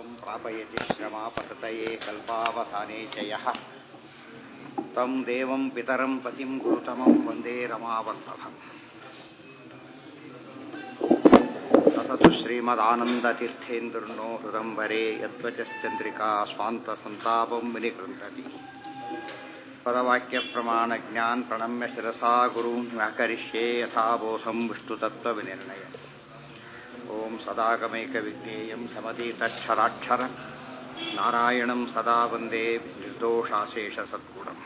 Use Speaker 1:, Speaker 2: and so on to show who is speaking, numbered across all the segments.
Speaker 1: त्वं प्रापयति श्रमापतये कल्पावसाने च यः तं देवं पितरं पतिं गौतमं वन्दे रमावल्लभम् तततु श्रीमदानन्दतीर्थेन्दुर्नो हृदम्बरे यद्वचश्चन्द्रिका स्वान्तसन्तापं विनिकृन्तति पदवाक्यप्रमाणज्ञान् प्रणम्य शिरसा गुरून् व्याकरिष्ये यथाबोधं विष्णुतत्त्वविनिर्णयम् ॐ सदागमैकविज्ञेयं समतीतक्षराक्षर नारायणं सदा वन्दे ನಿರ್ದೋಷಾಶೇಷಸದ್ಗುಣಂ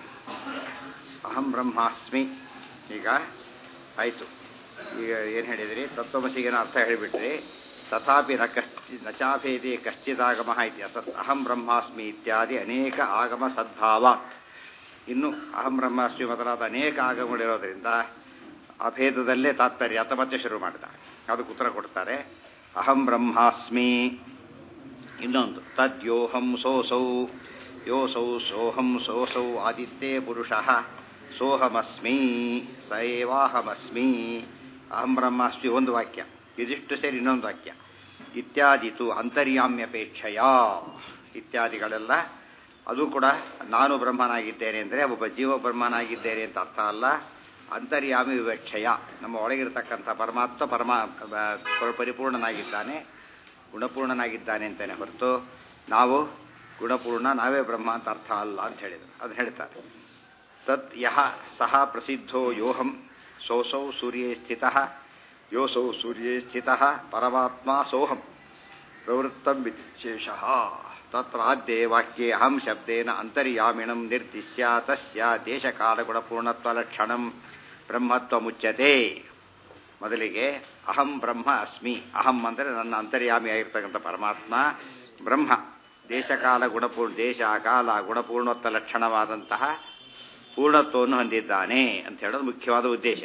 Speaker 1: ಅಹಂ ಬ್ರಹ್ಮಾಸ್ಮಿ ಈಗ ಆಯಿತು ಈಗ ಏನು ಹೇಳಿದ್ರಿ ತತ್ವಮಸಿಗಿನ ಅರ್ಥ ಹೇಳಿಬಿಟ್ರಿ ತಥಾಪಿ ನ ಕಶ್ಚಿ ನಚಾಭೇದಿ ಕಶ್ಚಿದಾಗಮ ಇತಿ ಅಸತ್ ಅಹಂ ಬ್ರಹ್ಮಾಸ್ಮಿ ಇತ್ಯಾದಿ ಅನೇಕ ಆಗಮ ಸದ್ಭಾವಾತ್ ಇನ್ನು ಅಹಂ ಬ್ರಹ್ಮಾಸ್ಮಿ ಮೊದಲಾದ ಅನೇಕ ಆಗಮಗಳಿರೋದ್ರಿಂದ ಅಭೇದದಲ್ಲೇ ತಾತ್ಪರ್ಯ ಅತ ಮತ್ತೆ ಶುರು ಮಾಡಿದ ಅದಕ್ಕೆ ಉತ್ತರ ಕೊಡ್ತಾರೆ ಅಹಂ ಬ್ರಹ್ಮಾಸ್ಮಿ ಇನ್ನೊಂದು ತದ್ಯೋಹಂ ಸೋಸೌ ಯೋಸೌ ಸೋಹಂ ಸೋಸೌ ಆದಿತ್ಯೇ ಪುರುಷಃ ಸೋಹಮಸ್ಮಿ ಸೈವಾಹಮಸ್ಮಿ ಅಹಂ ಬ್ರಹ್ಮಾಸ್ಮಿ ಒಂದು ವಾಕ್ಯ ಇದಿಷ್ಟು ಸೇರಿ ಇನ್ನೊಂದು ವಾಕ್ಯ ಇತ್ಯಾದಿತು ಅಂತರ್ಯಾಮ್ಯಪೇಕ್ಷೆಯ ಇತ್ಯಾದಿಗಳೆಲ್ಲ ಅದು ಕೂಡ ನಾನು ಬ್ರಹ್ಮನಾಗಿದ್ದೇನೆ ಅಂದರೆ ಒಬ್ಬ ಜೀವ ಬ್ರಹ್ಮನಾಗಿದ್ದೇನೆ ಅಂತ ಅರ್ಥ ಅಲ್ಲ ಅಂತರ್ಯಾಮಿ ವಿವಕ್ಷಯ ನಮ್ಮ ಒಳಗಿರತಕ್ಕಂಥ ಪರಮಾತ್ಮ ಪರಮಾ ಪರಿಪೂರ್ಣನಾಗಿದ್ದಾನೆ ಗುಣಪೂರ್ಣನಾಗಿದ್ದಾನೆ ಅಂತಲೇ ಹೊರತು ನಾವು ಗುಣಪೂರ್ಣ ನಾವೇ ಬ್ರಹ್ಮ ಅಂತ ಅರ್ಥ ಅಲ್ಲ ಅಂತ ಹೇಳಿದರು ಅದು ಹೇಳ್ತಾರೆ ತತ್ ಯಹ ಸಹ ಪ್ರಸಿದ್ಧೋ ಯೋಹಂ ಸೋಸೌ ಸೂರ್ಯೇ ಸ್ಥಿತ ಯೋಸೌ ಸೂರ್ಯೇ ಸ್ಥಿತ ಪರಮಾತ್ಮ ಸೋಹಂ ಪ್ರವೃತ್ತಂ ವಿಶೇಷ ತತ್ರಾದ್ಯೆ ವಾಕ್ಯೆ ಅಹಂ ಶಬ್ದೇನ ಅಂತರ್ಯಾಮಿಣಂ ನಿರ್ದಿಶ್ಯ ತಸ್ಯ ದೇಶಕಾಲಗುಣಪೂರ್ಣತ್ವಲಕ್ಷಣಂ ಬ್ರಹ್ಮತ್ವಮುಚ್ಯತೆ ಮೊದಲಿಗೆ ಅಹಂ ಬ್ರಹ್ಮ ಅಸ್ಮಿ ಅಹಂ ಅಂದರೆ ನನ್ನ ಅಂತರ್ಯಾಮಿ ಆಗಿರ್ತಕ್ಕಂಥ ಪರಮಾತ್ಮ ಬ್ರಹ್ಮ ದೇಶಕಾಲ ಗುಣಪೂರ್ಣ ದೇಶ ಕಾಲ ಗುಣಪೂರ್ಣತ್ವ ಲಕ್ಷಣವಾದಂತಹ ಪೂರ್ಣತ್ವವನ್ನು ಹೊಂದಿದ್ದಾನೆ ಅಂತ ಹೇಳೋದು ಮುಖ್ಯವಾದ ಉದ್ದೇಶ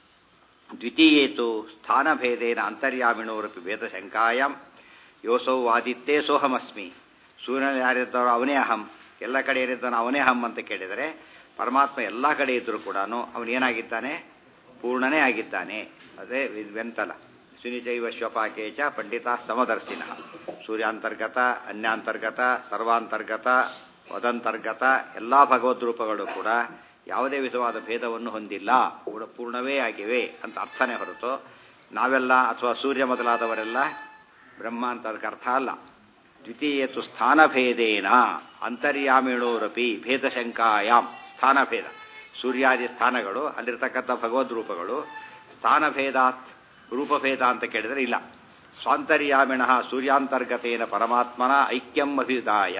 Speaker 1: ದ್ವಿತೀಯೇತು ಸ್ಥಾನಭೇದೇನ ಅಂತರ್ಯಾಮಿಣೋರಪಿ ಭೇದ ಶಂಕಾಯಂ ಯೋಸೌ ಆದಿತ್ಯೇ ಸೋಹಮಸ್ಮಿ ಸೂರ್ಯನಲ್ಲಿ ಯಾರಿದ್ದಾರೋ ಅವನೇ ಅಹಂ ಎಲ್ಲ ಕಡೆ ಏನಿದ್ದಾನೋ ಅವನೇ ಅಹಂ ಅಂತ ಕೇಳಿದರೆ ಪರಮಾತ್ಮ ಎಲ್ಲ ಕಡೆ ಇದ್ದರೂ ಕೂಡ ಅವನೇನಾಗಿದ್ದಾನೆ ಪೂರ್ಣನೇ ಆಗಿದ್ದಾನೆ ಅದೇ ವೆಂತಲ ಸುನಿಚೈವ ಶ್ವಪಾಕೇಚ ಪಂಡಿತ ಸಮದರ್ಶಿನ ಸೂರ್ಯಾಂತರ್ಗತ ಅನ್ಯಾಂತರ್ಗತ ಸರ್ವಾಂತರ್ಗತ ವದಂತರ್ಗತ ಎಲ್ಲ ಭಗವದ್ ರೂಪಗಳು ಕೂಡ ಯಾವುದೇ ವಿಧವಾದ ಭೇದವನ್ನು ಹೊಂದಿಲ್ಲ ಕೂಡ ಪೂರ್ಣವೇ ಆಗಿವೆ ಅಂತ ಅರ್ಥನೇ ಹೊರತು ನಾವೆಲ್ಲ ಅಥವಾ ಸೂರ್ಯ ಮೊದಲಾದವರೆಲ್ಲ ಬ್ರಹ್ಮ ಅಂತ ಅದಕ್ಕೆ ಅರ್ಥ ಅಲ್ಲ ದ್ವಿತೀಯತು ಸ್ಥಾನಭೇದೇನ ಅಂತರ್ಯಾಮಿಣೋರಪಿ ಭೇದಶಂಕಾಯಾಮ್ ಸ್ಥಾನಭೇದ ಸೂರ್ಯಾದಿ ಸ್ಥಾನಗಳು ಅಲ್ಲಿರ್ತಕ್ಕಂಥ ಭಗವದ್ ರೂಪಗಳು ಸ್ಥಾನಭೇದಾತ್ ರೂಪಭೇದ ಅಂತ ಕೇಳಿದರೆ ಇಲ್ಲ ಸ್ವಾಂತರ್ಯಾಮಿಣ ಸೂರ್ಯಾಂತರ್ಗತೇನ ಪರಮಾತ್ಮನ ಐಕ್ಯಂ ಅಭಿದಾಯ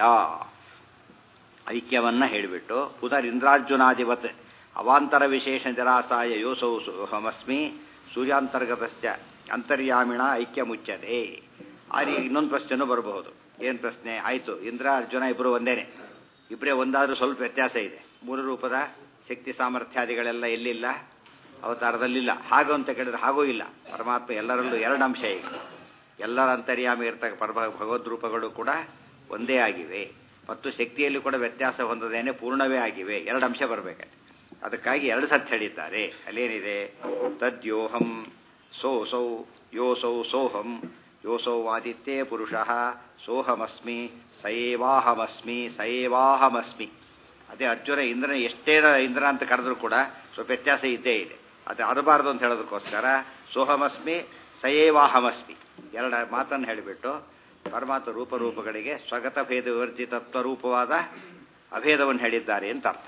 Speaker 1: ಐಕ್ಯವನ್ನ ಹೇಳಿಬಿಟ್ಟು ಪುನರ್ ಇಂದ್ರಾರ್ಜುನಾಧಿಪತ್ ಅವಾಂತರ ವಿಶೇಷ ಜರಾಸಾಯ ಯೋಸೌ ಸೋಹಮಸ್ಮಿ ಸೂರ್ಯಾಂತರ್ಗತಶ್ಚ ಅಂತರ್ಯಾಮಿಣ ಐಕ್ಯ ಮುಚ್ಚದೆ ಆದ್ರೆ ಇನ್ನೊಂದು ಪ್ರಶ್ನೆನೂ ಬರಬಹುದು ಏನು ಪ್ರಶ್ನೆ ಆಯಿತು ಇಂದ್ರ ಅರ್ಜುನ ಇಬ್ಬರು ಒಂದೇನೆ ಇಬ್ಬರೇ ಒಂದಾದರೂ ಸ್ವಲ್ಪ ವ್ಯತ್ಯಾಸ ಇದೆ ಮೂರು ರೂಪದ ಶಕ್ತಿ ಸಾಮರ್ಥ್ಯಾದಿಗಳೆಲ್ಲ ಎಲ್ಲಿಲ್ಲ ಅವತಾರದಲ್ಲಿಲ್ಲ ಹಾಗು ಅಂತ ಕೇಳಿದ್ರೆ ಹಾಗೂ ಇಲ್ಲ ಪರಮಾತ್ಮ ಎಲ್ಲರಲ್ಲೂ ಎರಡು ಅಂಶ ಈಗ ಎಲ್ಲರ ಅಂತರ್ಯಾಮಿ ಇರ್ತಕ್ಕ ಪರ ಭಗವದ್ ರೂಪಗಳು ಕೂಡ ಒಂದೇ ಆಗಿವೆ ಮತ್ತು ಶಕ್ತಿಯಲ್ಲಿ ಕೂಡ ವ್ಯತ್ಯಾಸ ಹೊಂದದೇನೆ ಪೂರ್ಣವೇ ಆಗಿವೆ ಎರಡು ಅಂಶ ಬರಬೇಕಾದ್ರೆ ಅದಕ್ಕಾಗಿ ಎರಡು ಸತ್ ಹೇಳಿದ್ದಾರೆ ಅಲ್ಲೇನಿದೆ ತದ್ಯೋಹಂ ಸೋಸೌ ಯೋಸೌ ಸೋಹಂ ಯೋಸೌ ಆದಿತ್ಯೇ ಪುರುಷಃ ಸೋಹಮಸ್ಮಿ ಸಯೇವಾಹಮಸ್ಮಿ ಸಯೇವಾಹಮಸ್ಮಿ ಅದೇ ಅರ್ಜುನ ಇಂದ್ರನ ಎಷ್ಟೇ ಇಂದ್ರ ಅಂತ ಕರೆದ್ರೂ ಕೂಡ ಸ್ವಲ್ಪ ವ್ಯತ್ಯಾಸ ಇದ್ದೇ ಇದೆ ಅದು ಅರಬಾರ್ದು ಅಂತ ಹೇಳೋದಕ್ಕೋಸ್ಕರ ಸೋಹಮಸ್ಮಿ ಸಯೇವಾಹಮಸ್ಮಿ ಎರಡ ಮಾತನ್ನು ಹೇಳಿಬಿಟ್ಟು ಪರಮಾತ್ಮ ರೂಪರೂಪಗಳಿಗೆ ಸ್ವಗತ ಭೇದ ವಿವರ್ಜಿತತ್ವ ರೂಪವಾದ ಅಭೇದವನ್ನು ಹೇಳಿದ್ದಾರೆ ಅಂತ ಅರ್ಥ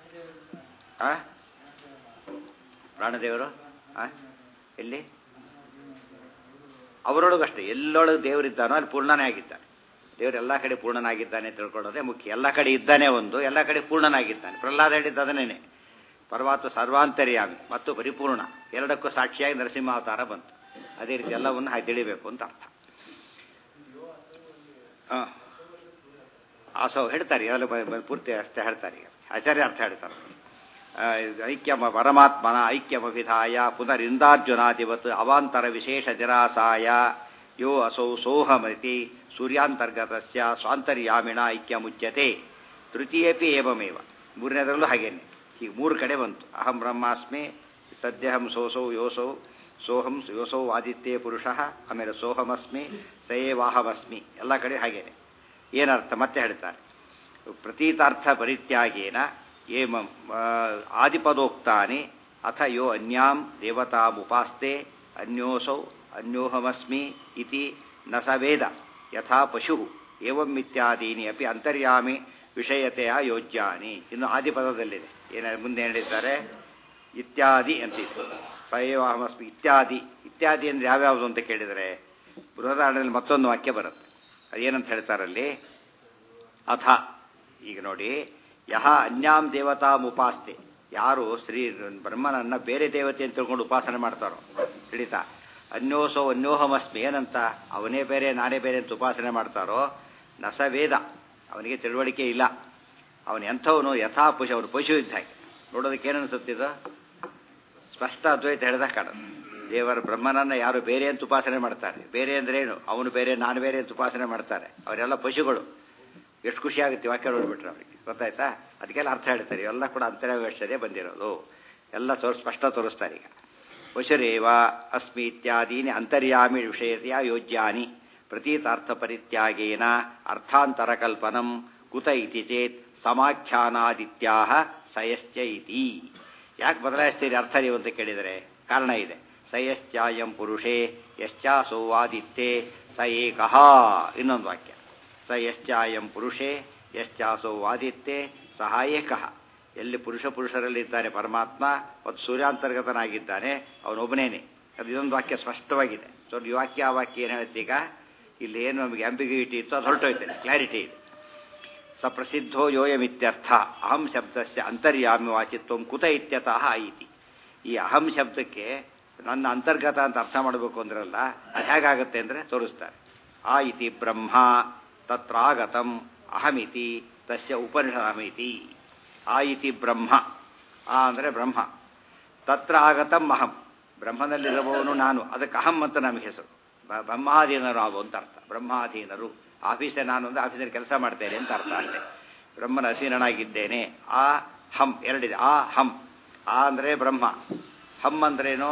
Speaker 1: ಆ ಪ್ರಾಣದೇವರು ಆ ಎಲ್ಲಿ ಅವರೊಳಗಷ್ಟೇ ಎಲ್ಲೊಳಗೆ ದೇವರಿದ್ದಾನೋ ಅಲ್ಲಿ ಪೂರ್ಣನೇ ಆಗಿದ್ದಾನೆ ದೇವರು ಎಲ್ಲ ಕಡೆ ಪೂರ್ಣನಾಗಿದ್ದಾನೆ ತಿಳ್ಕೊಳ್ಳೋದೇ ಮುಖ್ಯ ಎಲ್ಲ ಕಡೆ ಇದ್ದಾನೆ ಒಂದು ಎಲ್ಲ ಕಡೆ ಪೂರ್ಣನಾಗಿದ್ದಾನೆ ಪ್ರಹ್ಲಾದ ಹೇಳಿದ್ದು ಅದನ್ನೇನೆ ಪರಮಾತ್ಮ ಸರ್ವಾಂತರ್ಯಾಮಿ ಮತ್ತು ಪರಿಪೂರ್ಣ ಎರಡಕ್ಕೂ ಸಾಕ್ಷಿಯಾಗಿ ನರಸಿಂಹಾವತಾರ ಬಂತು ಅದೇ ರೀತಿ ಎಲ್ಲವನ್ನು ಹಾಗೆ ತಿಳಿಬೇಕು ಅಂತ ಅರ್ಥ ಹಾಂ ಆಸೋ ಹೇಳ್ತಾರೆ ಎಲ್ಲ ಪೂರ್ತಿ ಅಷ್ಟೇ ಹೇಳ್ತಾರೆ ಆಚಾರ್ಯ ಅರ್ಥ ಹೇಳ್ತಾರೆ ಐಕ್ಯ ಪರಮಾತ್ಮನ ಐಕ್ಯಮಭಿಧಾಯ ಪುನರಿಂದಾರ್ಜುನಾಧಿವತ್ ಅವಾಂತರ ವಿಶೇಷ ಜರಾಸಾಯ ಯೋ ಅಸೌ ಸೋಹಮತಿ ಸೂರ್ಯಾಂತರ್ಗತಸ್ಯ ಸ್ವಾಂತರ್ಯಾಮಿಣ ಐಕ್ಯ ಮುಚ್ಯತೆ ತೃತೀಯಪಿ ಏವಮೇವ ಮೂರನೇದರಲ್ಲೂ ಹಾಗೇನೆ ಹೀಗೆ ಮೂರು ಕಡೆ ಬಂತು ಅಹಂ ಬ್ರಹ್ಮಾಸ್ಮಿ ಸದ್ಯಹಂ ಸೋಸೌ ಯೋಸೌ ಸೋಹಂ ಯೋಸೌ ಆದಿತ್ಯೇ ಪುರುಷ ಆಮೇಲೆ ಸೋಹಮಸ್ಮಿ ಸಯೇವಾಹಮಸ್ಮಿ ಎಲ್ಲ ಕಡೆ ಹಾಗೇನೆ ಏನರ್ಥ ಮತ್ತೆ ಹೇಳ್ತಾರೆ ಪ್ರತೀತಾರ್ಥ ಪರಿತ್ಯಾಗೇನ ಏಮ ಆದಿಪದೋಕ್ತಾನಿ ಅಥ ಯೋ ಅನ್ಯಾಂ ದೇವತಾಮುಪಾಸ್ತೆ ಅನ್ಯೋಸೌ ಅನ್ಯೋಹಮಸ್ಮಿ ಇತಿ ನ ಸ ವೇದ ಯಥಾ ಪಶು ಏವಂ ಇತ್ಯಾದೀನಿ ಅಪಿ ಅಂತರ್ಯಾಮಿ ವಿಷಯತೆಯ ಯೋಜ್ಯಾನಿ ಇನ್ನು ಆದಿಪದದಲ್ಲಿದೆ ಏನ ಮುಂದೆ ಹೇಳಿದ್ದಾರೆ ಇತ್ಯಾದಿ ಅಂತಿತ್ತು ಸಯವಾಹಮಸ್ಮಿ ಇತ್ಯಾದಿ ಇತ್ಯಾದಿ ಅಂದ್ರೆ ಯಾವ್ಯಾವುದು ಅಂತ ಕೇಳಿದರೆ ಬೃಹದಾರಣದಲ್ಲಿ ಮತ್ತೊಂದು ವಾಕ್ಯ ಬರುತ್ತೆ ಅದೇನಂತ ಹೇಳ್ತಾರಲ್ಲಿ ಅಥ ಈಗ ನೋಡಿ ಯಹ ಅನ್ಯಾಂ ದೇವತಾ ಉಪಾಸ್ತೆ ಯಾರು ಶ್ರೀ ಬ್ರಹ್ಮನನ್ನ ಬೇರೆ ದೇವತೆ ಅಂತ ತಿಳ್ಕೊಂಡು ಉಪಾಸನೆ ಮಾಡ್ತಾರೋ ತಿಳಿತಾ ಅನ್ಯೋಸೋ ಅನ್ಯೋಹಮಸ್ಮಿ ಏನಂತ ಅವನೇ ಬೇರೆ ನಾನೇ ಬೇರೆ ಅಂತ ಉಪಾಸನೆ ಮಾಡ್ತಾರೋ ನಸ ವೇದ ಅವನಿಗೆ ತಿಳುವಳಿಕೆ ಇಲ್ಲ ಅವನು ಎಂಥವನು ಯಥಾ ಪಶು ಅವನು ಪಶು ಇದ್ದ ಹಾಗೆ ನೋಡೋದಕ್ಕೆ ಏನನ್ಸುತ್ತಿದ್ದು ಸ್ಪಷ್ಟ ಅದ್ವೈತ ಹೇಳ್ದಾಗ ಕಾಣುತ್ತೆ ದೇವರ ಬ್ರಹ್ಮನನ್ನ ಯಾರು ಬೇರೆ ಅಂತ ಉಪಾಸನೆ ಮಾಡ್ತಾರೆ ಬೇರೆ ಅಂದ್ರೆ ಏನು ಅವನು ಬೇರೆ ನಾನು ಬೇರೆ ಅಂತ ಉಪಾಸನೆ ಮಾಡ್ತಾರೆ ಅವರೆಲ್ಲ ಪಶುಗಳು ಎಷ್ಟು ಖುಷಿ ಆಗುತ್ತೆ ವಾಕ್ಯ ನೋಡ್ಬಿಟ್ರೆ ಅವರಿಗೆ ಗೊತ್ತಾಯ್ತಾ ಅದಕ್ಕೆಲ್ಲ ಅರ್ಥ ಹೇಳ್ತಾರೆ ಇವೆಲ್ಲ ಕೂಡ ಅಂತರ್ವ್ಯವಸ್ಥೆ ಬಂದಿರೋದು ಎಲ್ಲ ತೋರ್ ಸ್ಪಷ್ಟ ತೋರಿಸ್ತಾರೆ ಈಗ ಪಶುರೇವ ಅಸ್ಮಿ ಇತ್ಯಾದೀನಿ ಅಂತರ್ಯಾಮಿ ವಿಷಯತೆಯ ಯೋಜ್ಯಾನಿ ಪ್ರತೀತಾರ್ಥ ಪರಿತ್ಯಾಗೇನ ಅರ್ಥಾಂತರಕಲ್ಪನಂ ಕುತ ಇತಿ ಚೇತ್ ಸಮಾಖ್ಯಾನಾದಿತ್ಯಾ ಸಯಶ್ಚ ಇತಿ ಯಾಕೆ ಬದಲಾಯಿಸ್ತೀರಿ ಅರ್ಥ ನೀವು ಅಂತ ಕೇಳಿದರೆ ಕಾರಣ ಇದೆ ಸಯಶ್ಚಾಯಂ ಪುರುಷೇ ಯಶ್ಚಾಸೋ ಆದಿತ್ಯೆ ಸ ಏಕಃ ಇನ್ನೊಂದು ವಾಕ್ಯ ಸ ಯಶ್ಚಾಯಂ ಪುರುಷೇ ಯಶ್ಚಾಸೋ ಆದಿತ್ಯೆ ಸಹ ಏಕಃ ಎಲ್ಲಿ ಪುರುಷ ಪುರುಷರಲ್ಲಿದ್ದಾನೆ ಪರಮಾತ್ಮ ಮತ್ತು ಸೂರ್ಯಾಂತರ್ಗತನಾಗಿದ್ದಾನೆ ಅವನೊಬ್ಬನೇನೆ ಅದು ಇದೊಂದು ವಾಕ್ಯ ಸ್ಪಷ್ಟವಾಗಿದೆ ಸೊ ಈ ವಾಕ್ಯ ಆ ವಾಕ್ಯ ಏನು ಹೇಳುತ್ತೆ ಈಗ ಇಲ್ಲಿ ಏನು ನಮಗೆ ಅಂಬಿಗ್ಯೂಟಿ ಇತ್ತು ಅದು ಹೊರಟೋಯ್ತದೆ ಕ್ಲಾರಿಟಿ ಇದೆ ಸ ಪ್ರಸಿದ್ಧೋ ಯೋಯಮಿತ್ಯರ್ಥ ಅಹಂ ಶಬ್ದಸ್ಯ ಅಂತರ್ಯಾಮಿ ವಾಚಿತ್ವ ಕುತ ಇತ್ಯತಃ ಐತಿ ಈ ಅಹಂ ಶಬ್ದಕ್ಕೆ ನನ್ನ ಅಂತರ್ಗತ ಅಂತ ಅರ್ಥ ಮಾಡಬೇಕು ಅಂದ್ರಲ್ಲ ಅದು ಹೇಗಾಗುತ್ತೆ ಅಂದರೆ ತೋರಿಸ್ತಾರೆ ಆ ಇತಿ ಬ್ರಹ್ಮ ತತ್ರಾಗತಂ ಅಹಮಿತಿ ತಸ್ಯ ಉಪನಿಷದಮಿತಿ ಆ ಇತಿ ಬ್ರಹ್ಮ ಆ ಅಂದರೆ ಬ್ರಹ್ಮ ತತ್ರ ಆಗತಂ ಅಹಂ ಬ್ರಹ್ಮನಲ್ಲಿರಬಹುನು ನಾನು ಅದಕ್ಕೆ ಅಹಂ ಅಂತ ನಮಗೆ ಹೆಸರು ಬ್ರಹ್ಮಾಧೀನರು ನಾವು ಅಂತ ಅರ್ಥ ಬ್ರಹ್ಮಾಧೀನರು ಆಫೀಸೇ ನಾನು ಅಂದರೆ ಆಫೀಸಲ್ಲಿ ಕೆಲಸ ಮಾಡ್ತೇನೆ ಅಂತ ಅರ್ಥ ಅಷ್ಟೇ ಬ್ರಹ್ಮನ ಅಧೀನನಾಗಿದ್ದೇನೆ ಆ ಹಂ ಎರಡಿದೆ ಆ ಹಂ ಆ ಅಂದರೆ ಬ್ರಹ್ಮ ಹಂ ಅಂದ್ರೇನು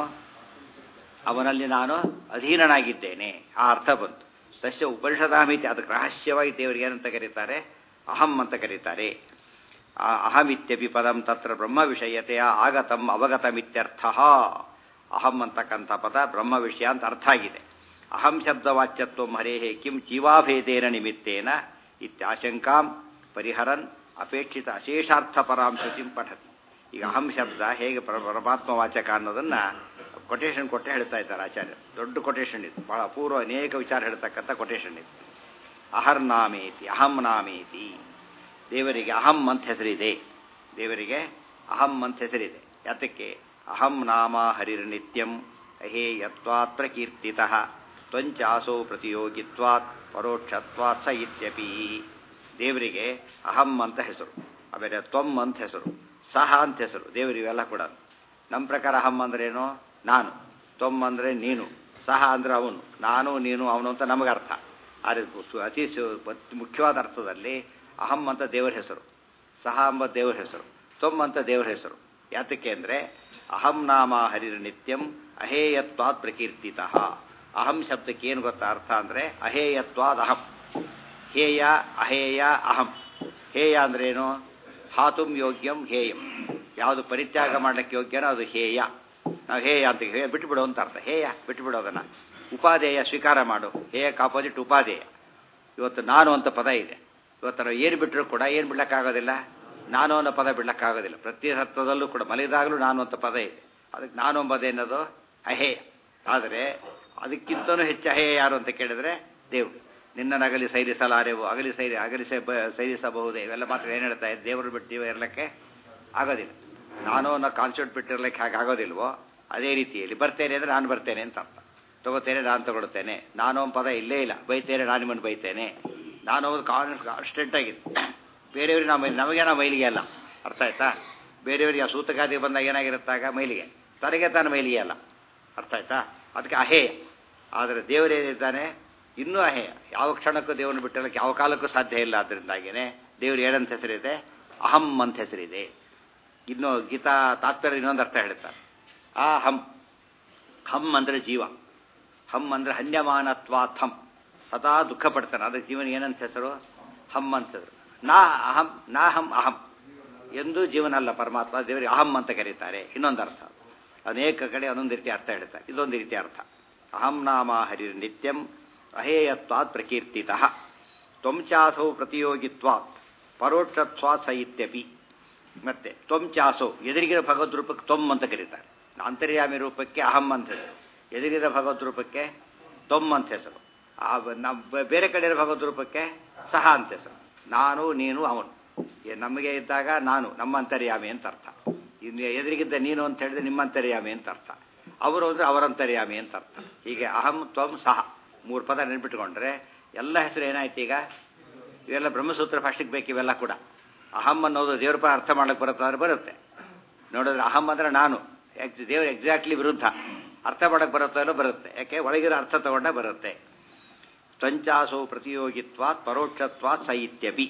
Speaker 1: ಅವನಲ್ಲಿ ನಾನು ಅಧೀನನಾಗಿದ್ದೇನೆ ಆ ಅರ್ಥ ಬಂತು ಸಸ್ಯ ಉಪನಿಷದಾಮಿತಿ ಅದಕ್ಕೆ ರಹಸ್ಯವಾಗಿ ದೇವರಿಗೆ ಏನಂತ ಕರೀತಾರೆ ಅಹಂ ಅಂತ ಕರೀತಾರೆ ಆ ಅಹಮಿತ್ಯಪಿ ಪದಂ ತತ್ರ ಬ್ರಹ್ಮ ವಿಷಯತೆಯ ಆಗತಂ ಅವಗತಮಿತ್ಯರ್ಥ ಅಹಂ ಅಂತಕ್ಕಂಥ ಪದ ಬ್ರಹ್ಮ ವಿಷಯ ಅಂತ ಅರ್ಥ ಆಗಿದೆ ಅಹಂ ಶಬ್ದವಾಚ್ಯತ್ವ ಹರೇಹೇ ಕಿಂ ಜೀವಾಭೇದೇನ ನಿಮಿತ್ತೇನ ಇತ್ಯಾಶಂಕಾಂ ಪರಿಹರನ್ ಅಪೇಕ್ಷಿತ ಅಶೇಷಾರ್ಥ ಪರಾಂಶತಿಂ ಪಠತಿ ಈಗ ಅಹಂ ಶಬ್ದ ಹೇಗೆ ಪರಮಾತ್ಮ ವಾಚಕ ಅನ್ನೋದನ್ನ ಕೊಟೇಶನ್ ಕೊಟ್ಟೆ ಹೇಳ್ತಾ ಇದ್ದಾರೆ ಆಚಾರ್ಯ ದೊಡ್ಡ ಕೊಟೇಶನ್ ಇದು ಬಹಳ ಅಪೂರ್ವ ಅನೇಕ ವಿಚಾರ ಹೇಳ್ತಕ್ಕಂಥ ಕೊಟೇಶನ್ ಇದು ಅಹರ್ನಾಮೇತಿ ಅಹಂ ನಾಮೇತಿ ದೇವರಿಗೆ ಅಹಂ ಅಂತ ಹೆಸರಿದೆ ದೇವರಿಗೆ ಅಹಂ ಅಂತ ಹೆಸರಿದೆ ಯಾತಕ್ಕೆ ಅಹಂ ನಾಮ ಹರಿರ್ನಿತ್ಯಂ ಅಹೇಯತ್ವಾತ್ ಪ್ರಕೀರ್ತಿತ ತ್ವಂಚಾಸೋ ಪ್ರತಿಯೋಗಿತ್ವಾತ್ ಪರೋಕ್ಷತ್ವಾತ್ ಸ ಇತ್ಯಪಿ ದೇವರಿಗೆ ಅಹಂ ಅಂತ ಹೆಸರು ಆಮೇಲೆ ತ್ವಂ ಅಂತ ಹೆಸರು ಸಹ ಅಂತ ಹೆಸರು ದೇವರಿವೆಲ್ಲ ಕೂಡ ನಮ್ಮ ಪ್ರಕಾರ ಅಹಂ ಅಂದ್ರೇನು ನಾನು ತ್ವಂ ಅಂದರೆ ನೀನು ಸಹ ಅಂದ್ರೆ ಅವನು ನಾನು ನೀನು ಅವನು ಅಂತ ನಮಗೆ ಅರ್ಥ ಆದರೆ ಅತಿ ಮುಖ್ಯವಾದ ಅರ್ಥದಲ್ಲಿ ಅಹಂ ಅಂತ ದೇವರ ಹೆಸರು ಸಹ ಎಂಬ ದೇವರ ಹೆಸರು ತ್ವಂ ಅಂತ ದೇವರ ಹೆಸರು ಯಾತಕ್ಕೆ ಅಂದರೆ ಅಹಂ ನಾಮ ಹರಿರ ನಿತ್ಯಂ ಅಹೇಯತ್ವಾದ್ ಪ್ರಕೀರ್ತಿತ ಅಹಂ ಶಬ್ದಕ್ಕೆ ಏನು ಗೊತ್ತಾ ಅರ್ಥ ಅಂದರೆ ಅಹೇಯತ್ವಾದ್ ಅಹಂ ಹೇಯ ಅಹೇಯ ಅಹಂ ಹೇಯ ಅಂದ್ರೇನು ಹಾತುಂ ಯೋಗ್ಯಂ ಹೇಯಂ ಯಾವುದು ಪರಿತ್ಯಾಗ ಮಾಡ್ಲಿಕ್ಕೆ ಯೋಗ್ಯನೋ ಅದು ಹೇಯ ನಾವು ಹೇಯ ಅಂತ ಹೇಯ ಬಿಟ್ಟುಬಿಡು ಅಂತ ಅರ್ಥ ಹೇಯ ಬಿಟ್ಟುಬಿಡೋದನ್ನ ಉಪಾದೇಯ ಸ್ವೀಕಾರ ಮಾಡು ಹೇಯಕ್ಕೆ ಆಪೋಸಿಟ್ ಉಪಾದೇಯ ಇವತ್ತು ನಾನು ಅಂತ ಪದ ಇದೆ ಇವತ್ತು ನಾವು ಏನು ಬಿಟ್ಟರು ಕೂಡ ಏನು ಬಿಡ್ಲಿಕ್ಕಾಗೋದಿಲ್ಲ ನಾನು ಅನ್ನೋ ಪದ ಬಿಡ್ಲಿಕ್ಕಾಗೋದಿಲ್ಲ ಪ್ರತಿ ಹತ್ತದಲ್ಲೂ ಕೂಡ ಮಲಗಿದಾಗಲೂ ನಾನು ಅಂತ ಪದ ಇದೆ ಅದಕ್ಕೆ ನಾನು ಎಂಬುದೇನದು ಅಹೇಯ ಆದರೆ ಅದಕ್ಕಿಂತನೂ ಹೆಚ್ಚು ಅಹೇಯ ಯಾರು ಅಂತ ಕೇಳಿದ್ರೆ ದೇವರು ನಿನ್ನನಗಲಿ ಸೈರಿಸಲಾರೆವು ಅಗಲಿ ಸೈರಿ ಅಗಲಿ ಸೈರಿಸಬಹುದೇ ಇವೆಲ್ಲ ಮಾತ್ರ ಏನು ಹೇಳ್ತಾ ಇದೆ ದೇವರು ಬಿಟ್ಟು ಇರಲಿಕ್ಕೆ ಆಗೋದಿಲ್ಲ ನಾನು ಅನ್ನೋ ಕಾನ್ಸೆಪ್ಟ್ ಬಿಟ್ಟಿರ್ಲಿಕ್ಕೆ ಹಾಗೆ ಆಗೋದಿಲ್ವೋ ಅದೇ ರೀತಿಯಲ್ಲಿ ಬರ್ತೇನೆ ಅಂದರೆ ನಾನು ಬರ್ತೇನೆ ಅಂತ ಅರ್ಥ ತಗೋತೇನೆ ನಾನು ತಗೊಳ್ತೇನೆ ನಾನು ಒಂದು ಪದ ಇಲ್ಲೇ ಇಲ್ಲ ಬೈತೇನೆ ನಾನು ನಿಮ್ಮನ್ನು ಬೈತೇನೆ ನಾನು ಒಂದು ಕಾನ್ಸ್ಟೆಂಟ್ ಆಗಿದೆ ಬೇರೆಯವ್ರಿಗೆ ನಾವು ಮೈಲಿ ನಮಗೆ ನಾವು ಮೈಲಿಗೆ ಅಲ್ಲ ಅರ್ಥ ಆಯ್ತಾ ಬೇರೆಯವರಿಗೆ ಆ ಸೂತಗಾದಿ ಬಂದಾಗ ಏನಾಗಿರುತ್ತಾಗ ಮೈಲಿಗೆ ತನಗೆ ತಾನು ಮೈಲಿಗೆ ಅಲ್ಲ ಅರ್ಥ ಆಯ್ತಾ ಅದಕ್ಕೆ ಅಹೇಯ ಆದರೆ ದೇವರೇನಿದ್ದಾನೆ ಇನ್ನೂ ಅಹೇಯ ಯಾವ ಕ್ಷಣಕ್ಕೂ ದೇವರನ್ನು ಬಿಟ್ಟಲಿಕ್ಕೆ ಯಾವ ಕಾಲಕ್ಕೂ ಸಾಧ್ಯ ಇಲ್ಲ ಅದರಿಂದಾಗಿಯೇ ದೇವರು ಏನಂತ ಹೆಸರಿದೆ ಅಹಂ ಅಂತ ಹೆಸರಿದೆ ಇನ್ನು ಗೀತಾ ತಾತ್ಪರ್ಯ ಇನ್ನೊಂದು ಅರ್ಥ ಹೇಳ್ತಾರೆ ಆ ಹಂ ಹಂ ಅಂದರೆ ಜೀವ ಹಂ ಅಂದರೆ ಹನ್ಯಮಾನತ್ವಾತ್ ಹಂ ಸದಾ ದುಃಖ ಪಡ್ತಾನೆ ಅದಕ್ಕೆ ಜೀವನ ಏನಂತ ಹೆಸರು ಹಮ್ ಅಂತಂದ್ರು ನಾ ಅಹಂ ನಾಹಂ ಅಹಂ ಎಂದು ಜೀವನ ಅಲ್ಲ ಪರಮಾತ್ಮ ದೇವರಿಗೆ ಅಹಂ ಅಂತ ಕರೀತಾರೆ ಇನ್ನೊಂದು ಅರ್ಥ ಅನೇಕ ಕಡೆ ಒಂದೊಂದು ರೀತಿ ಅರ್ಥ ಹೇಳ್ತಾರೆ ಇದೊಂದು ರೀತಿ ಅರ್ಥ ಅಹಂ ನಾಮ ಹರಿರ್ ನಿತ್ಯಂ ಅಹೇಯತ್ವಾತ್ ಪ್ರಕೀರ್ತಿತಃ ತ್ವಂಚಾಸೌ ಪ್ರತಿಯೋಗಿತ್ವಾತ್ ಪರೋಕ್ಷತ್ವಾತ್ ಸಹಿತ್ಯಪಿ ಮತ್ತೆ ತ್ವಂಚಾಸೌ ಎದುರಿಗಿರೋ ಭಗವದ್ ರೂಪಕ್ಕೆ ತ್ವಂ ಅಂತ ಕರೀತಾರೆ ಅಂತರ್ಯಾಮಿ ರೂಪಕ್ಕೆ ಅಹಂ ಅಂತ ಹೆಸರು ಎದುರಿಗಿರೋ ಭಗವದ್ ರೂಪಕ್ಕೆ ತ್ವಂ ಅಂತ ಹೆಸರು ಆ ನಮ್ಮ ಬೇರೆ ಕಡೆ ಇರೋ ಭಗವದ್ ರೂಪಕ್ಕೆ ಸಹ ಅಂತ ಹೆಸರು ನಾನು ನೀನು ಅವನು ಏ- ನಮಗೆ ಇದ್ದಾಗ ನಾನು ನಮ್ಮ ಅಂತರ್ಯಾಮಿ ಅಂತ ಅರ್ಥ ಇನ್ನು ಎದುರಿಗಿದ್ದ ನೀನು ಅಂತ ಹೇಳಿದ್ರೆ ನಿಮ್ಮ ಅಂತರ್ಯಾಮಿ ಅಂತ ಅರ್ಥ ಅವರು ಅಂದ್ರೆ ಅವರಂತರ್ಯಾಮಿ ಅಂತ ಅರ್ಥ ಹೀಗೆ ಅಹಂ ತ್ವಂ ಸಹ ಮೂರು ಪದ ನೆನ್ಪಿಟ್ಕೊಂಡ್ರೆ ಎಲ್ಲ ಹೆಸರು ಏನಾಯ್ತು ಈಗ ಇವೆಲ್ಲ ಬ್ರಹ್ಮಸೂತ್ರ ಭಾಷೆಗೆ ಬೇಕು ಇವೆಲ್ಲ ಕೂಡ ಅಹಂ ಅನ್ನೋದು ದೇವ್ರ ಪರ ಅರ್ಥ ಮಾಡಕ್ಕೆ ಬರುತ್ತೆ ಅಂದ್ರೆ ಬರುತ್ತೆ ನೋಡಿದ್ರೆ ಅಹಂ ಅಂದ್ರೆ ನಾನು ಎಕ್ಸ್- ದೇವ್ರ ಎಕ್ಸಾಕ್ಟ್ಲಿ ವಿರುದ್ಧ ಅರ್ಥ ಮಾಡಕ್ಕೆ ಬರುತ್ತೋ ಇಲ್ಲೋ ಬರುತ್ತೆ ಯಾಕೆ ಒಳಗಿರೋ ಅರ್ಥ ತಗೊಂಡ ಬರುತ್ತೆ ತ್ವಂಚಾಸೋ ಪ್ರತಿಯೋಗಿತ್ವಾತ್ ಪರೋಕ್ಷತ್ವಾತ್ ಸೈತ್ಯಪಿ